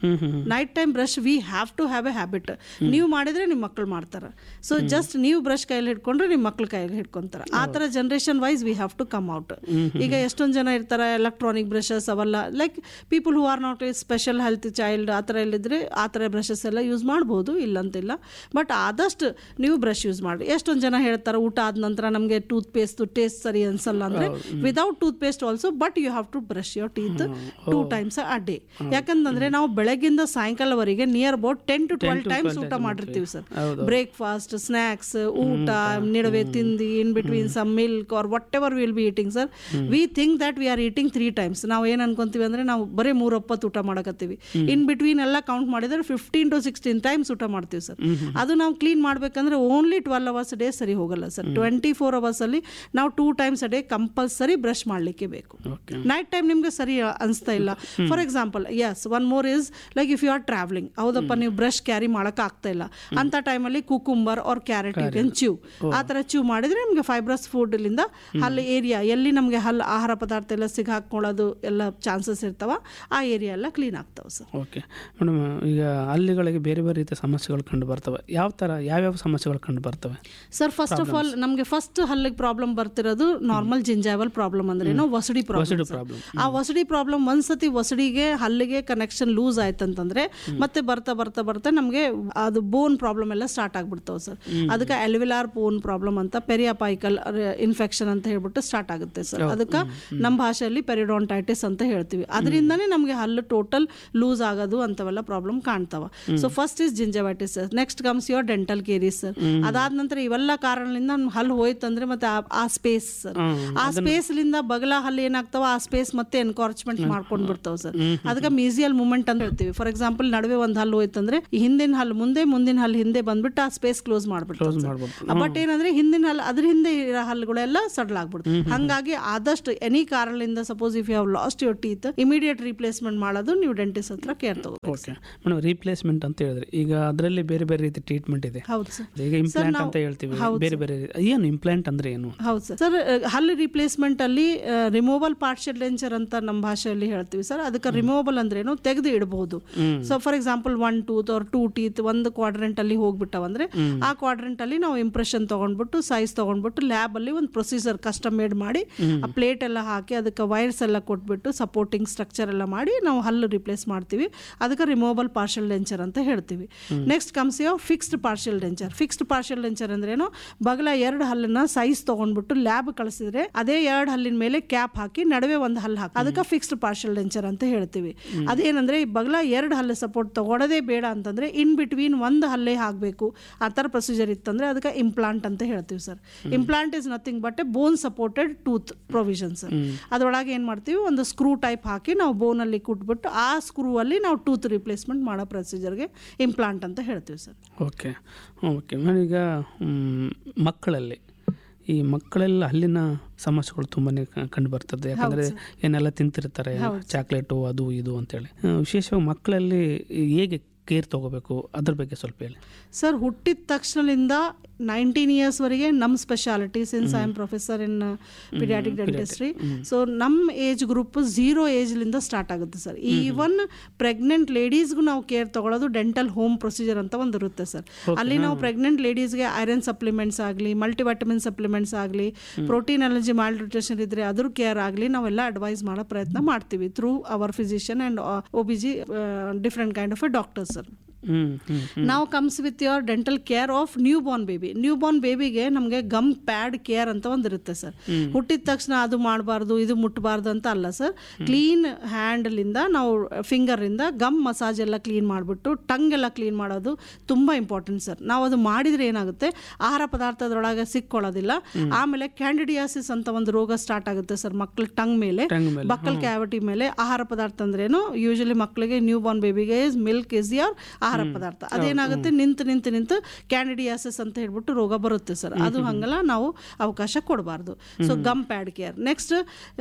Speaker 9: hmm hmm
Speaker 10: night time brush we have to have a habit ನೀವು ಮಾಡಿದ್ರೆ ನಿಮ್ಮ ಮಕ್ಕಳು ಮಾಡ್ತಾರೆ so just ನೀವು brush ಕೈಯಲ್ಲಿ ಹಿಡ್ಕೊಂಡ್ರೆ ನಿಮ್ಮ ಮಕ್ಳು ಕೈಯಲ್ಲಿ ಹಿಡ್ಕೊಂತಾರೆ ಆ ಥರ generation wise we have to come out ಈಗ ಎಷ್ಟೊಂದು ಜನ ಇರ್ತಾರೆ ಎಲೆಕ್ಟ್ರಾನಿಕ್ ಬ್ರಷಸ್ ಅವೆಲ್ಲ like people who are not a special health child ಆ ಥರ ಎಲ್ಲಿದ್ರೆ ಆ ಥರ ಬ್ರಷಸ್ ಎಲ್ಲ ಯೂಸ್ ಮಾಡ್ಬೋದು ಇಲ್ಲಂತಿಲ್ಲ ಬಟ್ ಆದಷ್ಟು ನೀವು ಬ್ರಷ್ ಯೂಸ್ ಮಾಡಿ ಎಷ್ಟೊಂದು ಜನ ಹೇಳ್ತಾರೆ ಊಟ ಆದ ನಂತರ ನಮಗೆ ಟೂತ್ ಪೇಸ್ಟ್ ಟೇಸ್ಟ್ ಸರಿ ಅನ್ಸಲ್ಲ ಅಂದರೆ without tooth paste also but you have to brush your teeth two times a day ಯಾಕಂತಂದ್ರೆ ನಾವು ಬೆಳಗ್ಗಿಂದ ಸಾಯಂಕಾಲವರೆಗೆ near about ten to twelve times ಊಟ ಮಾಡಿರ್ತೀವಿ ಸರ್ ಬ್ರೇಕ್ಫಾಸ್ಟ್ ಸ್ನ್ಯಾಕ್ಸ್ ಊಟ ನಡುವೆ ತಿಂದಿ in between some milk or whatever will be eating sir we think that we are eating three times ನಾವು ಏನು ಅನ್ಕೊಂತೀವಿ ಅಂದ್ರೆ ನಾವು ಬರೀ ಮೂರು ಒಪ್ಪತ್ತು ಊಟ ಮಾಡಕತ್ತೀವಿ ಇನ್ ಬಿಟ್ವೀನ್ ಎಲ್ಲ ಕೌಂಟ್ ಮಾಡಿದ್ರೆ ಫಿಫ್ಟೀನ್ ಟು ಸಿಕ್ಸ್ಟೀನ್ ಟೈಮ್ಸ್ ಊಟ ಮಾಡ್ತೀವಿ ಸರ್ ಅದು ನಾವು ಕ್ಲೀನ್ ಮಾಡ್ಬೇಕಂದ್ರೆ ಓನ್ಲಿ ಟ್ವೆಲ್ ಅವರ್ಸ್ ಡೇ ಸರಿ ಹೋಗಲ್ಲ ಸರ್ ಟ್ವೆಂಟಿ ಫೋರ್ ಅವರ್ಸ್ ಅಲ್ಲಿ ನಾವು two times a day compulsory brush ಮಾಡಲಿಕ್ಕೆ ಬೇಕು ನೈಟ್ ಟೈಮ್ ನಿಮ್ಗೆ ಸರಿ ಅನಿಸ್ತಾ ಇಲ್ಲ for example as one more is like if you are travelling ಹೌದಪ್ಪ ನೀವು ಬ್ರಷ್ ಕ್ಯಾರಿ ಮಾಡಕ್ ಆಗ್ತಾ ಇಲ್ಲ ಅಂತ ಟೈಮಲ್ಲಿ cucumber or carrot you can chew ಆ ಥರ ಚ್ಯೂ ಮಾಡಿದ್ರೆ ನಿಮಗೆ ಫೈಬ್ರಸ್ ಫುಡ್ಲಿಂದ ಹಲ್ಲು ಏರಿಯಾ ಎಲ್ಲಿ ನಮಗೆ ಹಲ್ಲು ಆಹಾರ ಪದಾರ್ಥ ಎಲ್ಲ ಸಿಗಾಕೊಳ್ಳೋದು ಎಲ್ಲ ಚಾನ್ಸಸ್ ಇರ್ತಾವ ಆ ಏರಿಯಾ ಎಲ್ಲ ಕ್ಲೀನ್ ಆಗ್ತಾವೆ ಸರ್
Speaker 9: ಓಕೆ ಮೇಡಮ್ ಈಗ ಹಲ್ಲಿಗಳಿಗೆ ಬೇರೆ ಬೇರೆ ರೀತಿಯ ಸಮಸ್ಯೆಗಳು ಕಂಡು ಬರ್ತವೆ ಯಾವ ಥರ ಯಾವ್ಯಾವ ಸಮಸ್ಯೆಗಳು ಕಂಡು ಬರ್ತವೆ
Speaker 10: ಸರ್ ಫಸ್ಟ್ ಆಫ್ ಆಲ್ ನಮಗೆ ಫಸ್ಟ್ ಹಲ್ಲಿಗೆ ಪ್ರಾಬ್ಲಮ್ ಬರ್ತಿರೋದು ನಾರ್ಮಲ್ ಜಿಂಜಾವಲ್ ಪ್ರಾಬ್ಲಮ್ ಅಂದ್ರೆ ಏನೋ ವಸಡಿ ಪ್ರಾಬ್ಲಮ್
Speaker 9: problem.
Speaker 10: ಆ ವಸಡಿ ಪ್ರಾಬ್ಲಮ್ ಒಂದ್ಸತಿ ವಸಡಿಗೆ ಹಲ್ಲಿಗೆ ಕನೆಕ್ಷನ್ ಲೂಸ್ ಆಯ್ತಂತಂದ್ರೆ ಮತ್ತೆ ಬರ್ತಾ ಬರ್ತಾ ಬರ್ತಾ ನಮಗೆ ಅದು ಬೋನ್ ಪ್ರಾಬ್ಲಮ್ ಎಲ್ಲ ಸ್ಟಾರ್ಟ್ ಆಗ್ಬಿಡ್ತಾವೆ ಸರ್ ಅದಕ್ಕೆ ಎಲ್ವಿಲಾರ್ ಬೋನ್ ಪ್ರಾಬ್ಲಮ್ ಅಂತ ಪೆರಿಯಾಪೈಕಲ್ ಇನ್ಫೆಕ್ಷನ್ ಅಂತ ಹೇಳ್ಬಿಟ್ಟು ಸ್ಟಾರ್ಟ್ ಆಗುತ್ತೆ ಸರ್ ಅದಕ್ಕೆ ನಮ್ಮ ಭಾಷೆಯಲ್ಲಿ ಪೆರಿಡಾಂಟೈಟಿಸ್ ಅಂತ ಹೇಳ್ತೀವಿ ಅದರಿಂದನೇ ನಮಗೆ ಹಲ್ಲು ಟೋಟಲ್ ಲೂಸ್ ಆಗೋದು ಅಂತವೆಲ್ಲ ಪ್ರಾಬ್ಲಮ್ ಕಾಣ್ತಾವ so first is gingivitis next comes your dental caries sir ಅದಾದ ನಂತರ ಇವೆಲ್ಲ ಕಾರಣದಿಂದ ನಮ್ ಹಲ್ಲು ಹೋಯ್ತಂದ್ರೆ ಮತ್ತೆ ಆ- ಆ ಸ್ಪೇಸ್ ಸರ್ ಆ ಸ್ಪೇಸ್ಲಿಂದ ಬಗಲ ಹಲ್ಲು ಏನಾಗ್ತಾವ ಆ ಸ್ಪೇಸ್ ಮತ್ತೆ ಎನ್ಕಾರ್ಚ್ಮೆಂಟ್ ಮಾಡ್ಕೊಂಡ್ ಬಿಡ್ತಾವ ಸರ್ ಅದಕ್ಕೆ ಮೀಸಿಯಲ್ ಮೂಮೆಂಟ್ ಅಂತ ಹೇಳ್ತೀವಿ ಫಾರ್ ಎಕ್ಸಾಂಪಲ್ ನಡುವೆ ಒಂದು ಹಲ್ಲು ಹೋಯ್ತಂದ್ರೆ ಈ ಹಿಂದಿನ ಹಲ್ಲು ಮುಂದೆ ಮುಂದಿನ ಹಲ್ಲು ಹಿಂದೆ ಬಂದ್ಬಿಟ್ಟು ಆ ಸ್ಪೇಸ್ ಕ್ಲೋಸ್ ಮಾಡ್ಬಿಡ್ತಾರೆ ಬಟ್ ಏನಂದ್ರೆ ಹಿಂದಿನ ಹಲ್ಲು ಅದ್ರ ಹಿಂದೆ ಇರೋ ಹಲ್ಲುಗಳೆಲ್ಲ ಸಡಲ್ ಆಗ್ಬಿಡ್ತು ಹಂಗಾಗಿ ಆದಷ್ಟು ಎನಿ ಕಾರಣದಿಂದ suppose if you have lost your teeth immediate replacement ಮಾಡೋದು ನೀವು ಡೆಂಟಿಸ್ಟ್ ಹತ್ರ ಕೇರ್ ತಗೋಬೇಕು
Speaker 9: ಓಕೆ ಮೇಡಮ್ ರೀಪ್ಲೇಸ್ಮೆಂಟ್ ಅಂತ ಹೇಳಿದ್ರೆ ಈಗ ಅದರಲ್ಲಿ ಬೇರೆ ಬೇರೆ ರೀತಿ ಟ್ರೀಟ್ಮೆಂಟ್ ಇದೆ
Speaker 10: ಹೌದು ಸರ್
Speaker 9: ಈಗ ಇಂಪ್ಲಾಂಟ್
Speaker 10: ನಾವು-
Speaker 9: ಅಂತ ಹೇಳ್ತೀವಿ
Speaker 10: ಹೌದು
Speaker 9: ಬೇರೆ ಬೇರೆ ರೀತಿ- ಏನು ಇಂಪ್ಲಾಂಟ್ ಅಂದ್ರೆ ಏನು
Speaker 10: ಹೌದು ಸರ್ ಸರ್ ಹಲ್ಲು ರಿಪ್ಲೇಸ್ಮೆಂಟ್ ಅಲ್ಲಿ ರಿಮೂವಲ್ ಪಾರ್ಷಿಯಲ್ ಡೆಂಚರ್ ಅಂತ ನಮ್ಮ ಭಾಷೆಯಲ್ಲಿ ಹೇಳ್ತೀವಿ ಸರ್ ಅದಕ್ಕೆ ರಿಮೂವಲ್ ಅಂದ್ರೇನು ತೆಗೆದು ಇಡಬಹುದು so for example one tooth or two teeth ಒಂದು ಕ್ವಾಡ್ರೆಂಟ್ ಅಲ್ಲಿ ಹೋಗ್ಬಿಟ್ಟವಂದ್ರೆ ಆ ಕ್ವಾಡ್ರೆಂಟ್ ಅಲ್ಲಿ ನಾವು ಇಂಪ್ರೆಷನ್ ತಗೊಂಡ್ಬಿಟ್ಟು ಸೈಜ್ ತಗೊಂಡ್ಬಿಟ್ಟು ಲ್ಯಾಬ್ ಅಲ್ಲಿ ಒಂದು ಪ್ರೊಸೀಜರ್ ಕಸ್ಟಮ್ ಮೇಡ್ ಮಾಡಿ ಆ ಪ್ಲೇಟ್ ಎಲ್ಲ ಹಾಕಿ ಅದಕ್ಕೆ ವೈರ್ಸ್ ಎಲ್ಲ ಕೊಟ್ಬಿಟ್ಟು ಸಪೋರ್ಟಿಂಗ್ ಸ್ಟ್ರಕ್ಚರ್ ಎಲ್ಲ ಮಾಡಿ ನಾವು ಹಲ್ಲು ರಿಪ್ಲೇಸ್ ಮಾಡ್ತೀವಿ ಅದಕ್ಕೆ ರಿಮೂವಬಲ್ ಪಾರ್ಷಿಯಲ್ ಡೆಂಚರ್ ಅಂತ ಹೇಳ್ತೀವಿ next comes your fixed partial denture fixed partial denture ಅಂದ್ರೇನು ಬಗಲ ಎರಡು ಹಲ್ಲನ್ನ ಸೈಜ್ ತಗೊಂಡ್ಬಿಟ್ಟು ಲ್ಯಾಬ್ ಕಳಿಸಿದ್ರೆ ಅದೇ ಎರಡು ಹಲ್ಲಿನ ಮೇಲೆ ಕ್ಯಾಪ್ ಹಾಕಿ ನಡುವೆ ಒಂದು ಹಲ್ಲು ಹಾಕಿ ಅದಕ್ಕೆ ಫಿಕ್ಸ್ಡ್ ಪಾರ್ಷಿಯಲ್ ಡೆಂಚರ್ ಅಂತ ಹೇಳ್ತೀವಿ ಅದೇನಂದ್ರೆ ಈ ಬಗಲ ಎರಡು ಹಲ್ಲು ಸಪೋರ್ಟ್ ತಗೊಳ್ಳೋದೇ ಬೇಡ ಅಂತಂದ್ರೆ ಇನ್ ಬಿಟ್ವೀನ್ ಒಂದು ಹಲ್ಲೇ ಹಾಕಬೇಕು ಆ ಥರ ಪ್ರೊಸೀಜರ್ ಇತ್ತಂದ್ರೆ ಅದಕ್ಕೆ ಇಂಪ್ಲಾಂಟ್ ಅಂತ ಹೇಳ್ತೀವಿ sir implant is nothing but a bone supported tooth provision sir ಅದರೊಳಗೆ ಏನು ಮಾಡ್ತೀವಿ ಒಂದು ಸ್ಕ್ರೂ ಟೈಪ್ ಹಾಕಿ ನಾವು ಬೋನಲ್ಲಿ ಕುಟ್ಬಿಟ್ಟು ಆ ಸ್ಕ್ರೂ ಅಲ್ಲಿ ನಾವು ಟೂತ್ ರಿಪ್ಲೇಸ್ಮೆಂಟ್ ಮಾಡೋ ಪ್ರೊಸೀಜರ್ಗೆ ಇಂಪ್ಲಾಂಟ್ ಅಂತ ಹೇಳ್ತೀವಿ ಸರ್
Speaker 9: ಓಕೆ ಓಕೆ ಮೇಡಮ್ ಈಗ ಮ್, ಮಕ್ಕಳಲ್ಲಿ ಈ ಮಕ್ಕಳೆಲ್ಲ ಹಲ್ಲಿನ ಸಮಸ್ಯೆಗಳು ತುಂಬಾನೇ ಕ- ಕಂಡು ಬರ್ತದೆ ಯಾಕಂದ್ರೆ ಏನೆಲ್ಲ ತಿಂತಿರ್ತಾರೆ ಚಾಕ್ಲೇಟು ಅದು ಇದು ಅಂತೇಳಿ ಆ, ವಿಶೇಷವಾಗಿ ಮಕ್ಕಳಲ್ಲಿ ಹೇಗೆ ಕೇರ್ ತಗೋಬೇಕು ಅದ್ರ ಬಗ್ಗೆ ಸ್ವಲ್ಪ ಹೇಳಿ
Speaker 10: ಸರ್ ಹುಟ್ಟಿದ ತಕ್ಷಣದಿಂದ ನೈನ್ಟೀನ್ ಇಯರ್ಸ್ವರೆಗೆ ನಮ್ಮ speciality since I am professor in paediatric dentistry so ನಮ್ಮ ಏಜ್ ಗ್ರೂಪ್ ಝೀರೋ ಏಜ್ಲಿಂದ ಸ್ಟಾರ್ಟ್ ಆಗುತ್ತೆ ಸರ್ ಈವನ್ ಪ್ರೆಗ್ನೆಂಟ್ ಲೇಡೀಸ್ಗೂ ನಾವು ಕೇರ್ ತಗೊಳ್ಳೋದು ಡೆಂಟಲ್ ಹೋಮ್ ಪ್ರೊಸೀಜರ್ ಅಂತ ಒಂದು ಇರುತ್ತೆ ಸರ್ ಅಲ್ಲಿ ನಾವು ಪ್ರೆಗ್ನೆಂಟ್ ಲೇಡೀಸ್ಗೆ ಐರನ್ ಸಪ್ಲಿಮೆಂಟ್ಸ್ ಆಗಲಿ ಮಲ್ಟಿವೈಟಮಿನ್ ಸಪ್ಲಿಮೆಂಟ್ಸ್ ಆಗಲಿ ಪ್ರೋಟೀನ್ ಅಲರ್ಜಿ ನ್ಯೂಟ್ರಿಷನ್ ಇದ್ರೆ ಅದ್ರ ಕೇರ್ ಆಗಲಿ ನಾವೆಲ್ಲ ಅಡ್ವೈಸ್ ಮಾಡೋ ಪ್ರಯತ್ನ ಮಾಡ್ತೀವಿ through our physician and O B G different kind of a doctor sir
Speaker 9: hmm hmm
Speaker 10: ನಾವು comes with your dental care of newborn baby newborn ಬೇಬಿಗೆ ನಮಗೆ ಗಮ್ ಪ್ಯಾಡ್ ಕೇರ್ ಅಂತ ಒಂದು ಇರುತ್ತೆ ಸರ್ ಹುಟ್ಟಿದ ತಕ್ಷಣ ಅದು ಮಾಡಬಾರ್ದು ಇದು ಮುಟ್ಟಬಾರ್ದು ಅಂತ ಅಲ್ಲ ಸರ್ ಕ್ಲೀನ್ ಹ್ಯಾಂಡ್ಲಿಂದ ನಾವು ಫಿಂಗರಿಂದ ಗಮ್ ಮಸಾಜ್ ಎಲ್ಲ ಕ್ಲೀನ್ ಮಾಡಿಬಿಟ್ಟು ಟಂಗ್ ಎಲ್ಲ ಕ್ಲೀನ್ ಮಾಡೋದು ತುಂಬ ಇಂಪಾರ್ಟೆಂಟ್ ಸರ್ ನಾವು ಅದು ಮಾಡಿದರೆ ಏನಾಗುತ್ತೆ ಆಹಾರ ಪದಾರ್ಥದೊಳಗೆ ಸಿಕ್ಕೊಳ್ಳೋದಿಲ್ಲ ಆಮೇಲೆ ಕ್ಯಾಂಡಿಡಿಯಾಸಿಸ್ ಅಂತ ಒಂದು ರೋಗ ಸ್ಟಾರ್ಟ್ ಆಗುತ್ತೆ ಸರ್ ಮಕ್ಕಳ ಟಂಗ್ ಮೇಲೆ ಬಕ್ಕಲ್ ಕ್ಯಾವಿಟಿ ಮೇಲೆ ಆಹಾರ ಪದಾರ್ಥ ಅಂದ್ರೇನು ಯೂಶಲಿ ಮಕ್ಕಳಿಗೆ newborn baby is milk is your ಆಹಾರ ಪದಾರ್ಥ ಅದೇನಾಗುತ್ತೆ ನಿಂತು ನಿಂತು ನಿಂತು ಕ್ಯಾಂಡಿಡಿಯಾಸಿಸ್ ಅಂತ ಹೇಳ್ಬಿಟ್ಟು ರೋಗ ಬರುತ್ತೆ ಸರ್ ಅದು ಹಂಗಲ್ಲ ನಾವು ಅವಕಾಶ ಕೊಡಬಾರ್ದು so gum pad care next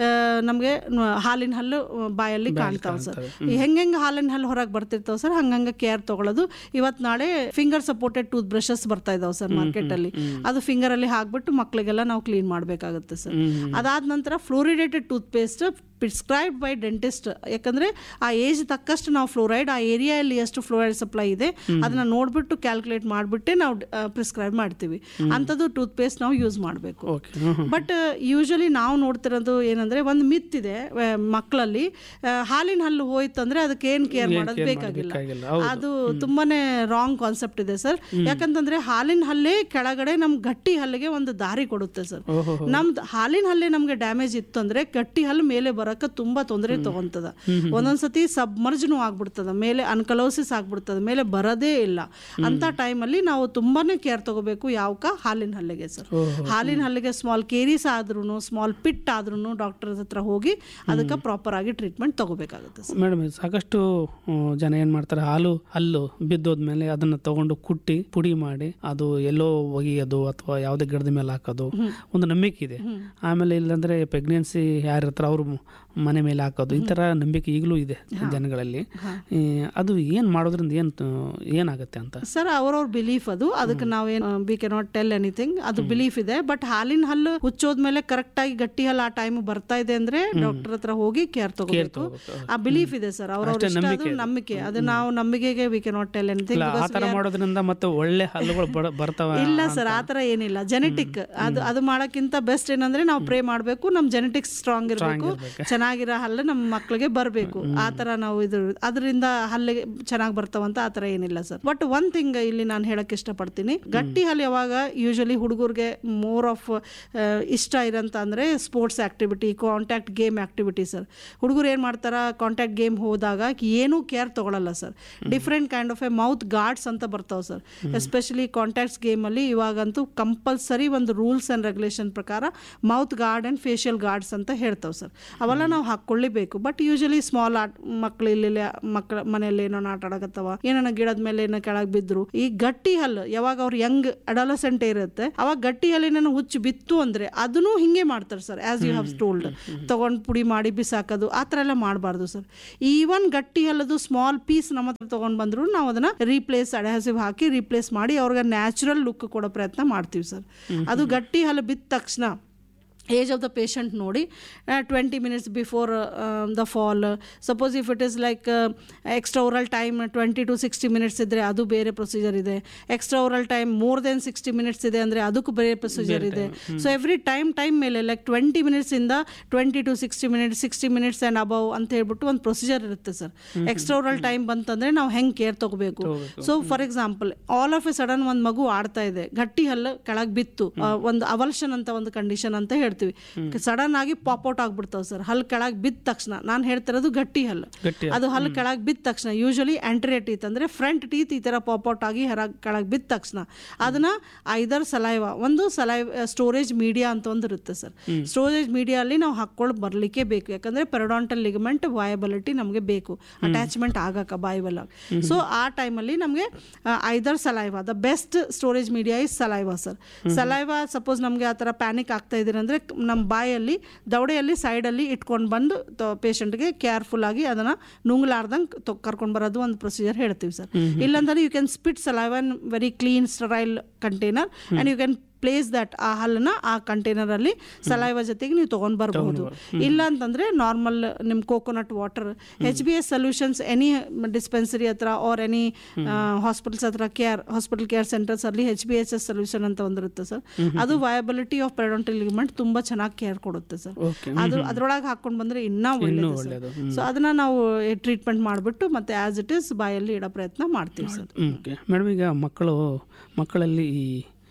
Speaker 10: ನಮಗೆ ಹಾಲಿನ ಹಲ್ಲು ಆ, ಬಾಯಲ್ಲಿ ಕಾಣ್ತಾವೆ ಸರ್ ಹೆಂಗೆ ಹಾಲಿನ ಹಲ್ಲು ಹೊರಗೆ ಬರ್ತಿರ್ತಾವೆ ಸರ್ ಹಂಗಂಗೆ ಕೇರ್ ತಗೊಳ್ಳೋದು ಇವತ್ತು ನಾಳೆ ಫಿಂಗರ್ ಸಪೋರ್ಟೆಡ್ ಟೂತ್ ಬ್ರಷಸ್ ಬರ್ತಾ ಇದಾವೆ ಸರ್ ಮಾರ್ಕೆಟಲ್ಲಿ ಅದು ಫಿಂಗರಲ್ಲಿ ಹಾಕ್ಬಿಟ್ಟು ಮಕ್ಕಳಿಗೆಲ್ಲ ನಾವು ಕ್ಲೀನ್ ಮಾಡಬೇಕಾಗುತ್ತೆ ಸರ್ ಅದಾದ ನಂತರ fluoridated tooth paste prescribed by dentist ಯಾಕಂದರೆ ಆ ಏಜ್ ತಕ್ಕಷ್ಟು ನಾವು ಫ್ಲೋರೈಡ್ ಆ ಏರಿಯಾಯಲ್ಲಿ ಎಷ್ಟು ಫ್ಲೋರೈಡ್ ಸಪ್ಲೈ ಇದೆ ಅದನ್ನ ನೋಡಿಬಿಟ್ಟು ಕ್ಯಾಲ್ಕುಲೇಟ್ ಮಾಡಿಬಿಟ್ಟೆ ನಾವು ಪ್ರಿಸ್ಕ್ರೈಬ್ ಮಾಡ್ತೀವಿ ಅಂಥದ್ದು ಟೂತ್ ಪೇಸ್ಟ್ ನಾವು ಯೂಸ್ ಮಾಡಬೇಕು
Speaker 9: okay hmm hmm
Speaker 10: but usually ನಾವು ನೋಡ್ತಿರೋದು ಏನಂದ್ರೆ ಒಂದು ಮಿತ್ ಇದೆ ಆ, ಮಕ್ಕಳಲ್ಲಿ ಆ, ಹಾಲಿನ ಹಲ್ಲು ಹೋಯ್ತಂದ್ರೆ ಅದಕ್ಕೆ ಏನು ಕೇರ್ ಮಾಡೋದು
Speaker 9: care
Speaker 10: ಬೇಕಾಗಿಲ್ಲ
Speaker 9: ಬೇಕಾಗಿಲ್ಲ. ಹೌದು.
Speaker 10: ಅದು ತುಂಬಾನೇ ರಾಂಗ್ ಕಾನ್ಸೆಪ್ಟ್ ಇದೆ ಸರ್ ಯಾಕಂತಂದ್ರೆ ಹಾಲಿನ ಹಲ್ಲೆ ಕೆಳಗಡೆ ನಮ್ ಗಟ್ಟಿ ಹಲ್ಲಿಗೆ ಒಂದು ದಾರಿ ಕೊಡುತ್ತೆ ಸರ್
Speaker 9: ಓಹೋ
Speaker 10: ನಮ್ದು ಹಾಲಿನ ಹಲ್ಲೆ ನಮ್ಗೆ ಡ್ಯಾಮೇಜ್ ಇತ್ತು ಅಂದ್ರೆ ಗಟ್ಟಿ ಹಲ್ಲು ಮೇಲೆ ಬರಕ್ಕೆ ತುಂಬಾ ತೊಂದರೆ ತಗೊಂತದ ಒಂದೊಂದ್ಸತಿ ಸಬ್ಮರ್ಜ್ನು ಆಗ್ಬಿಡ್ತದ ಮೇಲೆ ಅನ್ಕಲೋಸಿಸ್ ಆಗ್ಬಿಡ್ತದ ಮೇಲೆ ಬರೋದೇ ಇಲ್ಲ ಅಂತ ಟೈಮಲ್ಲಿ ನಾವು ತುಂಬಾನೇ ಕೇರ್ ತಗೋಬೇಕು ಯಾವಕ ಹಾಲಿನ ಹಲ್ಲಿಗೆ ಸರ್ ಹಾಲಿನ ಹಲ್ಲಿಗೆ ಸ್ಮಾಲ್ ಕೇರೀಸ್ ಆದ್ರೂ ಸ್ಮಾಲ್ ಪಿಟ್ ಆದ್ರೂ ಡಾಕ್ಟರ್ ಹತ್ರ ಹೋಗಿ ಅದಕ್ಕೆ ಪ್ರಾಪರ್ ಆಗಿ ಟ್ರೀಟ್ಮೆಂಟ್ ತಗೋಬೇಕಾಗುತ್ತೆ ಸರ್
Speaker 9: ಮೇಡಮ್ ಸಾಕಷ್ಟು ಆ, ಜನ ಏನು ಮಾಡ್ತಾರೆ ಹಾಲು ಹಲ್ಲು ಬಿದ್ದೋದ್ಮೇಲೆ ಅದನ್ನು ತಗೊಂಡು ಕುಟ್ಟಿ ಪುಡಿ ಮಾಡಿ ಅದು ಎಲ್ಲೋ ಒಗೆಯೋದು ಅಥವಾ ಯಾವುದೇ ಗಿಡದ ಮೇಲೆ ಹಾಕೋದು ಒಂದು ನಂಬಿಕೆ ಇದೆ ಆಮೇಲೆ ಇಲ್ಲಾಂದ್ರೆ ಪ್ರೆಗ್ನೆನ್ಸಿ ಯಾರು ಇರ್ತಾರೆ ಅವರು ಮನೆ ಮೇಲೆ ಹಾಕೋದು ಈ ಥರ ನಂಬಿಕೆ ಈಗಲೂ ಇದೆ ಜನಗಳಲ್ಲಿ ಈ, ಅದು ಏನು ಮಾಡೋದ್ರಿಂದ ಏನು ಏನಾಗುತ್ತೆ ಅಂತ
Speaker 10: ಸರ್ ಅವ್ರವ್ರ ಬಿಲೀಫ್ ಅದು ಅದಕ್ಕೆ ನಾವೇನು we can not tell anything ಅದು ಬಿಲೀಫ್ ಇದೆ ಬಟ್ ಹಾಲಿನ ಹಲ್ಲು ಹುಚ್ಚೋದ್ಮೇಲೆ ಕರೆಕ್ಟ್ ಆಗಿ ಗಟ್ಟಿ ಹಲ್ಲು ಆ ಟೈಮ್ ಬರ್ತಾ ಇದೆ ಅಂದ್ರೆ ಡಾಕ್ಟರ್ ಹತ್ರ ಹೋಗಿ ಕೇರ್ ತಗೋಬೇಕು ಆ ಬಿಲೀಫ್ ಇದೆ ಸರ್ ಅವ್ರವ್ರ ಇಷ್ಟ ಅದು ನಂಬಿಕೆ ಅದು ನಾವು ನಂಬಿಕೆಗೆ we can not tell anything
Speaker 9: ಇಲ್ಲ ಆ ಥರ ಮಾಡೋದ್ರಿಂದ ಮತ್ತೆ ಒಳ್ಳೆ ಹಲ್ಲುಗಳು ಬಡ- ಬರ್ತಾವ
Speaker 10: ಇಲ್ಲ ಸರ್ ಆ ಥರ ಏನಿಲ್ಲ ಜೆನೆಟಿಕ್ ಅದು ಅದು ಮಾಡೋಕ್ಕಿಂತ ಬೆಸ್ಟ್ ಏನಂದ್ರೆ ನಾವು ಪ್ರೇ ಮಾಡಬೇಕು ನಮ್ಮ ಜೆನೆಟಿಕ್ಸ್ ಸ್ಟ್ರಾಂಗ್ ಇರಬೇಕು ಚೆನ್ನಾಗಿರೋ ಹಲ್ಲು ನಮ್ಮ ಮಕ್ಕಳಿಗೆ ಬರಬೇಕು ಆ ಥರ ನಾವು ಇದು ಅದರಿಂದ ಹಲ್ಲಿಗೆ ಚೆನ್ನಾಗಿ ಬರ್ತಾವಂತ ಆ ಥರ ಏನಿಲ್ಲ ಸರ್ ಬಟ್ ಒನ್ ಥಿಂಗ್ ಇಲ್ಲಿ ನಾನು ಹೇಳಕ್ ಇಷ್ಟಪಡ್ತೀನಿ ಗಟ್ಟಿ ಹಲ್ಲು ಯಾವಾಗ ಯೂಶಲಿ ಹುಡುಗರಿಗೆ ಮೋರ್ ಆಫ್ ಇಷ್ಟ ಇರೋಂತ ಅಂದ್ರೆ sports activity contact game activity sir ಹುಡುಗರು ಏನು ಮಾಡ್ತಾರ ಕಾಂಟ್ಯಾಕ್ಟ್ ಗೇಮ್ ಹೋದಾಗ ಏನೂ ಕೇರ್ ತಗೊಳಲ್ಲ sir different kind of a mouth guards ಅಂತ ಬರ್ತಾವೆ ಸರ್ ಎಸ್ಪೆಷಲಿ ಕಾಂಟ್ಯಾಕ್ಟ್ಸ್ ಗೇಮಲ್ಲಿ ಇವಾಗಂತೂ ಕಂಪಲ್ಸರಿ ಒಂದು ರೂಲ್ಸ್ ಆ್ಯಂಡ್ ರೆಗ್ಯುಲೇಷನ್ ಪ್ರಕಾರ mouth guard and facial guards ಅಂತ ಹೇಳ್ತಾವೆ ಸರ್ ಅವೆಲ್ಲ ನಾವು ಹಾಕ್ಕೊಳ್ಳೇಬೇಕು ಬಟ್ ಯೂಶಲಿ ಸ್ಮಾಲ್ ಆಟ ಮಕ್ಳು ಇಲ್ಲಿ ಮಕ್ಕಳ ಮನೆಯಲ್ಲಿ ಏನೋ ಆಟ ಆಡಕತ್ತವ ಏನೋ ಗಿಡದ ಮೇಲೆ ಏನೋ ಕೆಳಗೆ ಬಿದ್ರು ಈ ಗಟ್ಟಿ ಹಲ್ಲು ಯಾವಾಗ ಅವ್ರು ಯಂಗ್ ಅಡಲಸೆಂಟ್ ಇರುತ್ತೆ ಅವಾಗ ಗಟ್ಟಿ ಹಲ್ಲಿನ ಹುಚ್ಚು ಬಿತ್ತು ಅಂದ್ರೆ ಅದನ್ನು ಹಿಂಗೆ ಮಾಡ್ತಾರೆ sir as you have told ತಗೊಂಡು ಪುಡಿ ಮಾಡಿ ಬಿಸಾಕೋದು ಆ ಥರ ಎಲ್ಲ ಮಾಡಬಾರ್ದು ಸರ್ ಈವನ್ ಗಟ್ಟಿ ಹಲ್ಲದು ಸ್ಮಾಲ್ ಪೀಸ್ ನಮ್ಮ ಹತ್ರ ತೊಗೊಂಡು ಬಂದ್ರು ನಾವು ಅದನ್ನ ರೀಪ್ಲೇಸ್ ಅಡಹಸಿವ್ ಹಾಕಿ ರೀಪ್ಲೇಸ್ ಮಾಡಿ ಅವ್ರಿಗೆ ನ್ಯಾಚುರಲ್ ಲುಕ್ ಕೊಡೋ ಪ್ರಯತ್ನ ಮಾಡ್ತೀವಿ ಸರ್ ಅದು ಗಟ್ಟಿ ಹಲ್ಲು ಬಿದ್ದ ತಕ್ಷಣ ಏಜ್ ಆಫ್ ದ ಪೇಷಂಟ್ ನೋಡಿ twenty minutes before the fall suppose if it is like extra oral time twenty to sixty minutes ಇದ್ದರೆ ಅದು ಬೇರೆ ಪ್ರೊಸೀಜರ್ ಇದೆ extra oral time more than sixty minutes ಇದೆ ಅಂದರೆ ಅದಕ್ಕೂ ಬೇರೆ ಪ್ರೊಸೀಜರ್ ಇದೆ ಸೊ ಎವ್ರಿ ಟೈಮ್ ಟೈಮ್ ಮೇಲೆ ಲೈಕ್ ಟ್ವೆಂಟಿ ಮಿನಿಟ್ಸಿಂದ twenty to sixty minutes sixty minutes and above ಅಂತ ಹೇಳ್ಬಿಟ್ಟು ಒಂದು ಪ್ರೊಸೀಜರ್ ಇರುತ್ತೆ ಸರ್ ಎಕ್ಸ್ಟ್ರಾ ಓರಲ್ ಟೈಮ್ ಬಂತಂದರೆ ನಾವು ಹೆಂಗೆ ಕೇರ್ ತಗೋಬೇಕು so for example all of a sudden ಒಂದು ಮಗು ಆಡ್ತಾ ಇದೆ ಗಟ್ಟಿ ಹಲ್ಲು ಕೆಳಗೆ ಬಿತ್ತು ಆ, ಒಂದು ಅವಲ್ಷನ್ ಅಂತ ಒಂದು ಕಂಡೀಷನ್ ಅಂತ ಹೇಳ್ತೀವಿ ಸಡನ್ ಆಗಿ ಪಾಪ್ಔಟ್ ಆಗ್ಬಿಡ್ತಾವೆ ಸರ್ ಹಲ್ಲು ಕೆಳಗೆ ಬಿದ್ದ ತಕ್ಷಣ ನಾನು ಹೇಳ್ತಿರೋದು ಗಟ್ಟಿ ಹಲ್ಲು
Speaker 9: ಗಟ್ಟಿ
Speaker 10: ಅದು ಹಲ್ಲು ಕೆಳಗೆ ಬಿದ್ದ ತಕ್ಷಣ ಯೂಶಲಿ ಆಂಟ್ರಿಯ ಟೀತ್ ಅಂದರೆ ಫ್ರಂಟ್ ಟೀತ್ ಈ ಥರ ಪಾಪ್ಔಟ್ ಆಗಿ ಹೊರ ಕೆಳಗೆ ಬಿದ್ದ ತಕ್ಷಣ ಅದನ್ನ ಐದರ್ ಸಲೈವ ಒಂದು ಸಲೈವ್ ಸ್ಟೋರೇಜ್ ಮೀಡಿಯಾ ಅಂತ ಒಂದು ಇರುತ್ತೆ ಸರ್ ಸ್ಟೋರೇಜ್ ಮೀಡಿಯಲ್ಲಿ ನಾವು ಹಾಕ್ಕೊಂಡು ಬರಲಿಕ್ಕೆ ಬೇಕು ಯಾಕಂದರೆ ಪೆರಡಾಂಟಲ್ ಲಿಗಮೆಂಟ್ ವಯಬಲಿಟಿ ನಮಗೆ ಬೇಕು ಅಟ್ಯಾಚ್ಮೆಂಟ್ ಆಗಕ್ಕೆ ಬಾಯಿಬಲ್ ಸೊ ಆ ಟೈಮಲ್ಲಿ ನಮಗೆ either saliva the best storage media is saliva sir saliva suppose ನಮಗೆ ಆ ಥರ ಪ್ಯಾನಿಕ್ ಆಗ್ತಾ ಇದ್ದೀರಿ ಅಂದರೆ ನಮ್ಮ ಬಾಯಲ್ಲಿ ದವಡೆಯಲ್ಲಿ ಸೈಡಲ್ಲಿ ಇಟ್ಕೊಂಡು ಬಂದು ಪೇಷಂಟ್ಗೆ ಕೇರ್ಫುಲ್ ಆಗಿ ಅದನ್ನು ನುಂಗ್ಲಾರ್ದಂಗೆ ಕರ್ಕೊಂಡು ಬರೋದು ಒಂದು ಪ್ರೊಸೀಜರ್ ಹೇಳ್ತೀವಿ ಸರ್ ಇಲ್ಲಾಂದ್ರೆ ಯು ಕ್ಯಾನ್ ಸ್ಪಿಟ್ ಸಲೈವನ್ very clean sterile container and you can place that ಆ ಹಲ್ಲನ್ನ ಆ ಕಂಟೈನರಲ್ಲಿ ಸಲೈವ ಜೊತೆಗೆ ನೀವು ತೊಗೊಂಡು ಬರಬಹುದು ಇಲ್ಲ ಅಂತಂದರೆ ನಾರ್ಮಲ್ ನಿಮ್ಮ coconut water H B S solutions any dispensary ಹತ್ರ ಆರ್ ಎನಿ ಹಾಸ್ಪಿಟಲ್ಸ್ ಹತ್ರ ಕೇರ್ ಹಾಸ್ಪಿಟಲ್ ಕೇರ್ ಸೆಂಟರ್ಸ್ ಅಲ್ಲಿ H B S S solution ಅಂತ ಒಂದಿರುತ್ತೆ ಸರ್ ಅದು ವಯಬಿಲಿಟಿ ಆಫ್ ಪೆಡಂಟಲ್ ಲಿಗಮೆಂಟ್ ತುಂಬ ಚೆನ್ನಾಗಿ ಕೇರ್ ಕೊಡುತ್ತೆ ಸರ್
Speaker 9: Okay.
Speaker 10: ಅದು ಅದ್ರೊಳಗೆ ಹಾಕೊಂಡು ಬಂದರೆ ಇನ್ನೂ ಒಳ್ಳೆಯದು
Speaker 9: ಒಳ್ಳೆಯದು.
Speaker 10: ಸೊ ಅದನ್ನ ನಾವು ಟ್ರೀಟ್ಮೆಂಟ್ ಮಾಡಿಬಿಟ್ಟು ಮತ್ತೆ ಆಸ್ ಇಟ್ ಇಸ್ ಬಾಯಲ್ಲಿ ಇಡೋ ಪ್ರಯತ್ನ ಮಾಡ್ತೀವಿ ಸರ್
Speaker 9: ಓಕೆ ಮೇಡಮ್ ಈಗ ಮಕ್ಕಳು ಮಕ್ಕಳಲ್ಲಿ ಈ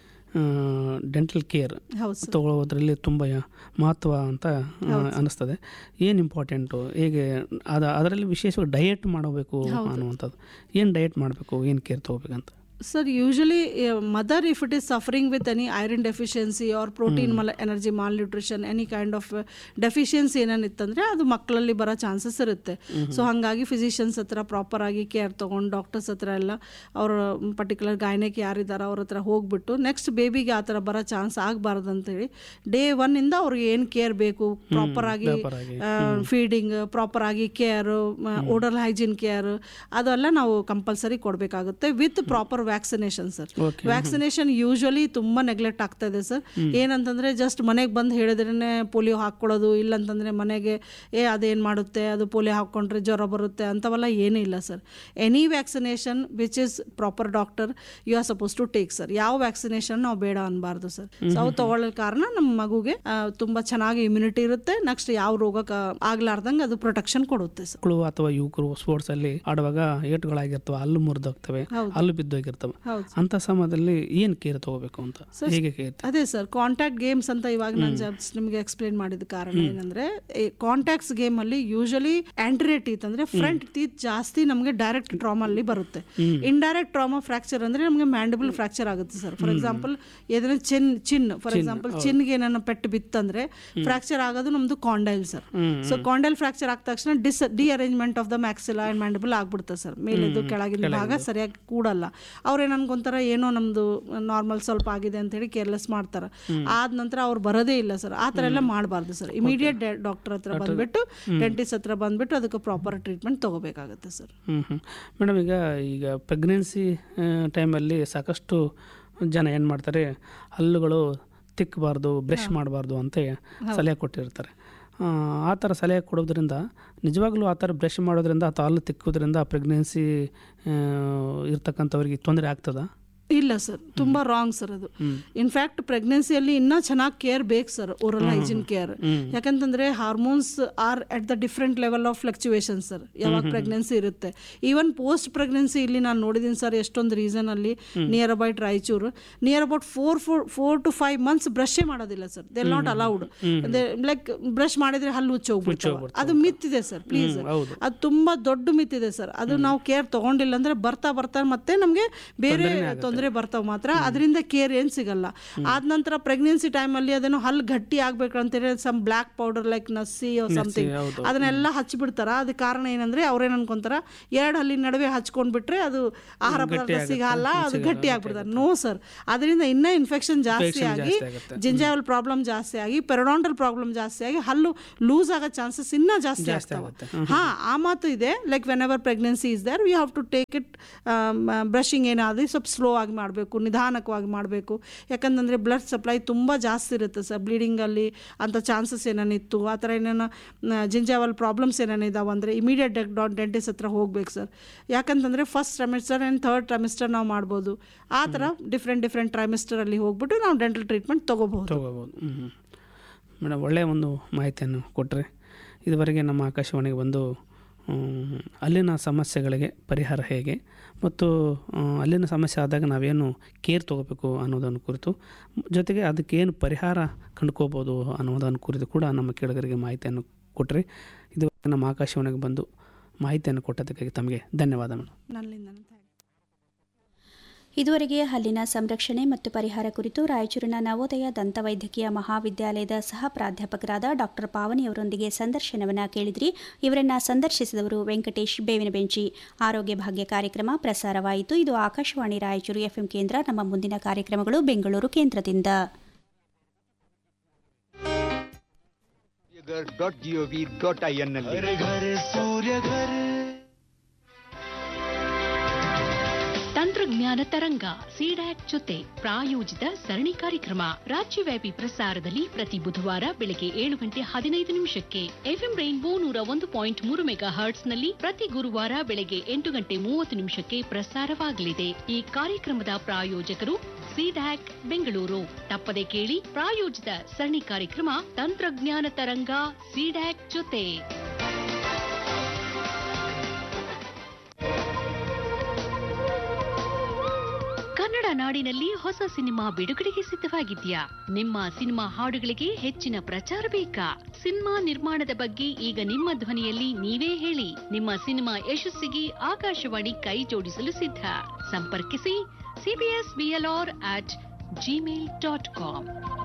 Speaker 9: ಡೆಂಟಲ್ ಕೇರ್
Speaker 10: ಹೌದು ಸರ್
Speaker 9: ತಗೊಳ್ಳೋದ್ರಲ್ಲಿ ತುಂಬ ಮಹತ್ವ ಅಂತ ಆ, ಅನಿಸ್ತದೆ ಏನು ಇಂಪಾರ್ಟೆಂಟು ಹೇಗೆ ಅದ ಅದರಲ್ಲಿ ವಿಶೇಷವಾಗಿ ಡಯಟ್ ಮಾಡಬೇಕು ಅನ್ನುವಂಥದ್ದು ಏನು ಡಯಟ್ ಮಾಡಬೇಕು ಏನು ಕೇರ್ ತೊಗೋಬೇಕಂತ
Speaker 10: sir usually mother if it is suffering with any iron deficiency or protein mal energy malnutrition any kind of deficiency ಏನೇನಿತ್ತಂದರೆ ಅದು ಮಕ್ಕಳಲ್ಲಿ ಬರೋ ಚಾನ್ಸಸ್ ಇರುತ್ತೆ ಸೊ ಹಾಗಾಗಿ ಫಿಸಿಷಿಯನ್ಸ್ ಹತ್ರ ಪ್ರಾಪರ್ ಆಗಿ ಕೇರ್ ತೊಗೊಂಡು ಡಾಕ್ಟರ್ಸ್ ಹತ್ರ ಎಲ್ಲ ಅವ್ರ ಪರ್ಟಿಕ್ಯುಲರ್ ಗೈನೆಕ್ ಯಾರಿದ್ದಾರೆ ಅವ್ರ ಹತ್ರ ಹೋಗ್ಬಿಟ್ಟು ನೆಕ್ಸ್ಟ್ ಬೇಬಿಗೆ ಆ ಥರ ಬರೋ ಚಾನ್ಸ್ ಆಗಬಾರ್ದು ಅಂತೇಳಿ ಡೇ ಒನ್ನಿಂದ ಅವ್ರಿಗೆ ಏನು ಕೇರ್ ಬೇಕು ಪ್ರಾಪರ್ ಆಗಿ ಫೀಡಿಂಗ್ ಪ್ರಾಪರ್ ಆಗಿ ಕೇರ್ ಓಡಲ್ ಹೈಜೀನ್ ಕೇರ್ ಅದೆಲ್ಲ ನಾವು ಕಂಪಲ್ಸರಿ ಕೊಡಬೇಕಾಗುತ್ತೆ with proper vaccination sir
Speaker 9: Okay.
Speaker 10: Vaccination usually ತುಂಬಾ ನೆಗ್ಲೆಕ್ಟ್ ಆಗ್ತಾ ಇದೆ ಸರ್ ಏನಂತಂದ್ರೆ ಜಸ್ಟ್ ಮನೆಗೆ ಬಂದು ಹೇಳಿದ್ರೇ ಪೋಲಿಯೋ ಹಾಕ್ಕೊಳ್ಳೋದು ಇಲ್ಲಂತಂದ್ರೆ ಮನೆಗೆ ಏ ಅದೇನು ಮಾಡುತ್ತೆ ಅದು ಪೋಲಿಯೋ ಹಾಕ್ಕೊಂಡ್ರೆ ಜ್ವರ ಬರುತ್ತೆ ಅಂಥವೆಲ್ಲ ಏನೂ ಇಲ್ಲ sir any vaccination which is proper doctor you are suppose to take sir ಯಾವ ವ್ಯಾಕ್ಸಿನೇಷನ್ ನಾವು ಬೇಡ ಅನ್ಬಾರ್ದು ಸರ್ ಸೊ ಅವು ತಗೊಳ್ಳೋ ಕಾರಣ ನಮ್ಮ ಮಗುಗೆ ಆ, ತುಂಬಾ ಚೆನ್ನಾಗಿ ಇಮ್ಯುನಿಟಿ ಇರುತ್ತೆ ನೆಕ್ಸ್ಟ್ ಯಾವ ರೋಗ ಆಗ್ಲಾರ್ದಂಗೆ ಅದು ಪ್ರೊಟೆಕ್ಷನ್ ಕೊಡುತ್ತೆ ಸರ್
Speaker 9: ಮಕ್ಕಳು ಅಥವಾ ಯುವಕರು ಸ್ಪೋರ್ಟ್ಸ್ ಅಲ್ಲಿ ಆಡುವಾಗ ಏಟುಗಳಾಗಿರ್ತವೆ ಹಲ್ಲು ಮುರಿದೋಗ್ತವೆ
Speaker 10: ಹೌದು.
Speaker 9: ಹಲ್ಲು ಬಿದ್ದೋಗಿರ್ತವೆ
Speaker 10: ಹೌದು.
Speaker 9: ಅಂತ ಸಮಯದಲ್ಲಿ ಏನ್ ಕೇರ್ ತಗೋಬೇಕು ಅಂತ ಹೇಗೆ ಕೇರ್
Speaker 10: ಅದೇ ಸರ್ ಕಾಂಟ್ಯಾಕ್ಟ್ ಗೇಮ್ಸ್ ಅಂತ ಇವಾಗ ನಾನು ಜಸ್ಟ್ ನಿಮಗೆ ಎಕ್ಸ್ಪ್ಲೇನ್ ಮಾಡಿದ ಕಾರಣ ಏನಂದ್ರೆ ಕಾಂಟ್ಯಾಕ್ಟ್ಸ್ ಗೇಮ್ ಅಲ್ಲಿ ಯೂಶಲಿ ಆಂಟ್ರಿಯ ಟೀತ್ ಅಂದ್ರೆ ಫ್ರಂಟ್ ಟೀತ್ ಜಾಸ್ತಿ ನಮಗೆ ಡೈರೆಕ್ಟ್ ಟ್ರಾಮಾ ಅಲ್ಲಿ ಬರುತ್ತೆ ಇಂಡೈರೆಕ್ಟ್ ಟ್ರಾಮಾ ಫ್ರಾಕ್ಚರ್ ಅಂದ್ರೆ ನಮಗೆ ಮ್ಯಾಂಡಬಲ್ ಫ್ರಾಕ್ಚರ್ ಆಗುತ್ತೆ ಸರ್ ಫಾರ್ ಎಕ್ಸಾಂಪಲ್ ಏದನ್ನ ಚಿನ್ ಚಿನ್ ಫಾರ್ ಎಕ್ಸಾಂಪಲ್ ಚಿನ್ಗೆ ಏನಾನ ಪೆಟ್ಟು ಬಿತ್ತಂದ್ರೆ ಫ್ರಾಕ್ಚರ್ ಆಗೋದು ನಮ್ದು condyle sir so condyle fracture ಆದ ತಕ್ಷಣ dis de arrangement of the maxilla and mandible ಆಗ್ಬಿಡುತ್ತೆ ಸರ್ ಮೇಲಿದ್ದು ಕೆಳಗಿನ ಭಾಗ ಸರಿಯಾಗಿ ಕೂಡಲ್ಲ ಅವ್ರೇನ್ ಅನ್ಕೊಂತಾರ ಏನೋ ನಮ್ದು ನಾರ್ಮಲ್ ಸ್ವಲ್ಪ ಆಗಿದೆ ಅಂತ ಹೇಳಿ ಕೇರ್ಲೆಸ್ ಮಾಡ್ತಾರೆ ಆದ ನಂತರ ಅವ್ರು ಬರೋದೇ ಇಲ್ಲ ಸರ್ ಆ ಥರ ಎಲ್ಲ ಮಾಡಬಾರ್ದು ಸರ್ ಇಮಿಡಿಯೇಟ್ ಡಾಕ್ಟರ್ ಹತ್ರ ಬಂದ್ಬಿಟ್ಟು ಡೆಂಟಿಸ್ಟ್ ಹತ್ರ ಬಂದ್ಬಿಟ್ಟು ಅದಕ್ಕೆ ಪ್ರಾಪರ್ ಟ್ರೀಟ್ಮೆಂಟ್ ತಗೋಬೇಕಾಗುತ್ತೆ ಸರ್
Speaker 9: ಹ್ಮ್ ಹ್ಮ್ ಮೇಡಮ್ ಈಗ ಈಗ ಪ್ರೆಗ್ನೆನ್ಸಿ ಟೈಮಲ್ಲಿ ಸಾಕಷ್ಟು ಜನ ಏನು ಮಾಡ್ತಾರೆ ಹಲ್ಲುಗಳು ತಿಕ್ಕಬಾರ್ದು ಬ್ರಷ್ ಮಾಡಬಾರ್ದು ಅಂತ ಸಲಹೆ ಕೊಟ್ಟಿರ್ತಾರೆ ಆ, ಆ ಥರ ಸಲಹೆ ಕೊಡೋದ್ರಿಂದ ನಿಜವಾಗ್ಲೂ ಆ ಥರ ಬ್ರಷ್ ಮಾಡೋದ್ರಿಂದ ಅಥವಾ ಹಲ್ಲು ತಿಕ್ಕೋದ್ರಿಂದ ಪ್ರೆಗ್ನೆನ್ಸಿ ಇರ್ತಕ್ಕಂಥವ್ರಿಗೆ ತೊಂದರೆ ಆಗ್ತದಾ
Speaker 10: ಇಲ್ಲ ಸರ್ ತುಂಬಾ ರಾಂಗ್ ಸರ್ ಅದು ಇನ್ಫ್ಯಾಕ್ಟ್ ಪ್ರೆಗ್ನೆನ್ಸಿಯಲ್ಲಿ ಇನ್ನೂ ಚೆನ್ನಾಗಿ ಕೇರ್ ಬೇಕು ಸರ್ ಓರಲ್ ಹೈಜಿನ್ ಕೇರ್ ಯಾಕಂತಂದ್ರೆ hormones are at the different level of fluctuation sir ಯಾವಾಗ ಪ್ರೆಗ್ನೆನ್ಸಿ ಇರುತ್ತೆ ಈವನ್ ಪೋಸ್ಟ್ ಪ್ರೆಗ್ನೆನ್ಸಿ ಇಲ್ಲಿ ನಾನು ನೋಡಿದ್ದೀನಿ ಸರ್ ಎಷ್ಟೊಂದು ರೀಸನ್ ಅಲ್ಲಿ near about Raichur near about four four four to five months ಬ್ರಷೇ ಮಾಡೋದಿಲ್ಲ sir they not allowed like brush ಮಾಡಿದ್ರೆ ಹಲ್ಲು ಹುಚ್ಚಿ ಹೋಗ್ಬಿಡ್ತಾವೆ ಅದು ಮಿತ್ತಿದೆ ಸರ್ ಪ್ಲೀಸ್ ಅದು ತುಂಬಾ ದೊಡ್ಡ ಮಿತ್ತಿದೆ ಸರ್ ಅದು ನಾವು ಕೇರ್ ತಗೊಂಡಿಲ್ಲ ಅಂದ್ರೆ ಬರ್ತಾ ಬರ್ತಾ ಮತ್ತೆ ನಮಗೆ ಬೇರೆ ತೊಂದರೆ ಬರ್ತಾವ ಮಾತ್ರ ಅದರಿಂದ ಕೇರ್ ಏನ್ ಸಿಗಲ್ಲ ಆದ ನಂತರ ಪ್ರೆಗ್ನೆನ್ಸಿ ಟೈಮಲ್ಲಿ ಅದೇನೋ ಹಲ್ಲು ಗಟ್ಟಿ ಆಗ್ಬೇಕು ಅಂತೇಳಿ ಸಮ್ ಬ್ಲ್ಯಾಕ್ ಪೌಡರ್ ಲೈಕ್ ನಸ್ಸಿ ಸಮಥಿಂಗ್ ಅದನ್ನೆಲ್ಲ ಹಚ್ಚಿಬಿಡ್ತಾರ ಅದ ಕಾರಣ ಏನಂದ್ರೆ ಅವ್ರೇನ್ ಅನ್ಕೊಂತಾರ ಎರಡು ಹಲ್ಲಿನ ನಡುವೆ ಹಚ್ಕೊಂಡ್ಬಿಟ್ರೆ ಅದು ಆಹಾರ ಪದಾರ್ಥ ಸಿಗಲ್ಲ ಅದು ಗಟ್ಟಿ ಆಗ್ಬಿಡ್ತಾರೆ ನೋ ಸರ್ ಅದರಿಂದ ಇನ್ನ ಇನ್ಫೆಕ್ಷನ್ ಜಾಸ್ತಿ ಆಗಿ ಜಿಂಜಾವಲ್ ಪ್ರಾಬ್ಲಮ್ ಜಾಸ್ತಿ ಆಗಿ ಪೆರಡಾಂಟಲ್ ಪ್ರಾಬ್ಲಮ್ ಜಾಸ್ತಿ ಆಗಿ ಹಲ್ಲು ಲೂಸ್ ಆಗೋ ಚಾನ್ಸಸ್ ಇನ್ನೂ ಜಾಸ್ತಿ ಆಗ್ತಾವೆ ಹಾ ಆ ಮಾತು ಇದೆ like whenever pregnancy is there we have to take it brushing ಏನಾದರೂ ಸ್ವಲ್ಪ ಸ್ಲೋ ಆಗಿ ಮಾಡಬೇಕು ನಿಧಾನಕವಾಗಿ ಮಾಡಬೇಕು ಯಾಕಂತಂದರೆ ಬ್ಲಡ್ ಸಪ್ಲೈ ತುಂಬ ಜಾಸ್ತಿ ಇರುತ್ತೆ ಸರ್ ಬ್ಲೀಡಿಂಗಲ್ಲಿ ಅಂಥ ಚಾನ್ಸಸ್ ಏನೇನಿತ್ತು ಆ ಥರ ಏನೇನೋ ಜಿಂಜಾವಲ್ ಪ್ರಾಬ್ಲಮ್ಸ್ ಏನೇನಿದಾವೆ ಅಂದರೆ ಇಮಿಡಿಯೇಟ್ ಡಾಟ್ ಡೆಂಟಿಸ್ಟ್ ಹತ್ರ ಹೋಗ್ಬೇಕು ಸರ್ ಯಾಕಂತಂದರೆ first trimester and third trimester ನಾವು ಮಾಡ್ಬೋದು ಆ ಥರ ಡಿಫ್ರೆಂಟ್ ಡಿಫ್ರೆಂಟ್ ಟ್ರೈಮಿಸ್ಟರಲ್ಲಿ ಹೋಗ್ಬಿಟ್ಟು ನಾವು ಡೆಂಟಲ್ ಟ್ರೀಟ್ಮೆಂಟ್ ತೊಗೋಬಹುದು
Speaker 9: ತಗೋಬೋದು ಹ್ಞೂ ಮೇಡಮ್ ಒಳ್ಳೆಯ ಒಂದು ಮಾಹಿತಿಯನ್ನು ಕೊಟ್ಟರೆ ಇದುವರೆಗೆ ನಮ್ಮ ಆಕಾಶವಾಣಿಗೆ ಬಂದು ಹ್ಮ್, ಅಲ್ಲಿನ ಸಮಸ್ಯೆಗಳಿಗೆ ಪರಿಹಾರ ಹೇಗೆ ಮತ್ತು ಆ, ಅಲ್ಲಿನ ಸಮಸ್ಯೆ ಆದಾಗ ನಾವೇನು ಕೇರ್ ತೊಗೋಬೇಕು ಅನ್ನೋದನ್ನು ಕುರಿತು ಜೊತೆಗೆ ಅದಕ್ಕೇನು ಪರಿಹಾರ ಕಂಡುಕೋಬೋದು ಅನ್ನೋದನ್ನು ಕುರಿತು ಕೂಡ ನಮ್ಮ ಕೇಳುಗರಿಗೆ ಮಾಹಿತಿಯನ್ನು ಕೊಟ್ಟರೆ ಇದುವರೆಗೆ ನಮ್ಮ ಆಕಾಶವಾಣಿಗೆ ಬಂದು ಮಾಹಿತಿಯನ್ನು ಕೊಟ್ಟದಕ್ಕಾಗಿ ತಮಗೆ ಧನ್ಯವಾದ ಮೇಡಮ್
Speaker 10: ನನ್ನಿಂದ
Speaker 5: ಇದುವರೆಗೆ ಹಲ್ಲಿನ ಸಂರಕ್ಷಣೆ ಮತ್ತು ಪರಿಹಾರ ಕುರಿತು ರಾಯಚೂರಿನ ನವೋದಯ ದಂತವೈದ್ಯಕೀಯ ಮಹಾವಿದ್ಯಾಲಯದ ಸಹ ಪ್ರಾಧ್ಯಾಪಕರಾದ ಡಾಕ್ಟರ್ ಪಾವನಿಯವರೊಂದಿಗೆ ಸಂದರ್ಶನವನ್ನು ಕೇಳಿದ್ರಿ ಇವರನ್ನ ಸಂದರ್ಶಿಸಿದವರು ವೆಂಕಟೇಶ್ ಬೇವಿನ ಬೆಂಚಿ ಆರೋಗ್ಯ ಭಾಗ್ಯ ಕಾರ್ಯಕ್ರಮ ಪ್ರಸಾರವಾಯಿತು ಇದು ಆಕಾಶವಾಣಿ ರಾಯಚೂರು ಎಫ್ಎಂ ಕೇಂದ್ರ ನಮ್ಮ ಮುಂದಿನ ಕಾರ್ಯಕ್ರಮಗಳು ಬೆಂಗಳೂರು ಕೇಂದ್ರದಿಂದ
Speaker 11: dot G O V dot I N
Speaker 7: ತಂತ್ರಜ್ಞಾನ ತರಂಗ ಸಿಡ್ಯಾಕ್ ಜೊತೆ ಪ್ರಾಯೋಜಿತ ಸರಣಿ ಕಾರ್ಯಕ್ರಮ ರಾಜ್ಯವ್ಯಾಪಿ ಪ್ರಸಾರದಲ್ಲಿ ಪ್ರತಿ ಬುಧವಾರ ಬೆಳಗ್ಗೆ ಏಳು ಗಂಟೆ ಹದಿನೈದು ನಿಮಿಷಕ್ಕೆ ಎಫ್ಎಂ ರೈನ್ಬೋ ನೂರ ಒಂದು ಪಾಯಿಂಟ್ ಮೂರು ಮೆಗಾ ಹರ್ಟ್ಸ್ ನಲ್ಲಿ ಪ್ರತಿ ಗುರುವಾರ ಬೆಳಗ್ಗೆ ಎಂಟು ಗಂಟೆ ಮೂವತ್ತು ನಿಮಿಷಕ್ಕೆ ಪ್ರಸಾರವಾಗಲಿದೆ ಈ ಕಾರ್ಯಕ್ರಮದ ಪ್ರಾಯೋಜಕರು ಸಿಡ್ಯಾಕ್ ಬೆಂಗಳೂರು ತಪ್ಪದೆ ಕೇಳಿ ಪ್ರಾಯೋಜಿತ ಸರಣಿ ಕಾರ್ಯಕ್ರಮ ತಂತ್ರಜ್ಞಾನ ತರಂಗ ಸಿಡ್ಯಾಕ್ ಜೊತೆ ಕನ್ನಡ ನಾಡಿನಲ್ಲಿ ಹೊಸ ಸಿನಿಮಾ ಬಿಡುಗಡೆಗೆ ಸಿದ್ಧವಾಗಿದ್ಯಾ ನಿಮ್ಮ ಸಿನಿಮಾ ಹಾಡುಗಳಿಗೆ ಹೆಚ್ಚಿನ ಪ್ರಚಾರ ಬೇಕಾ ಸಿನಿಮಾ ನಿರ್ಮಾಣದ ಬಗ್ಗೆ ಈಗ ನಿಮ್ಮ ಧ್ವನಿಯಲ್ಲಿ ನೀವೇ ಹೇಳಿ ನಿಮ್ಮ ಸಿನಿಮಾ ಯಶಸ್ಸಿಗೆ ಆಕಾಶವಾಣಿ ಕೈ ಜೋಡಿಸಲು ಸಿದ್ಧ ಸಂಪರ್ಕಿಸಿ CBS BLR at Gmail dot com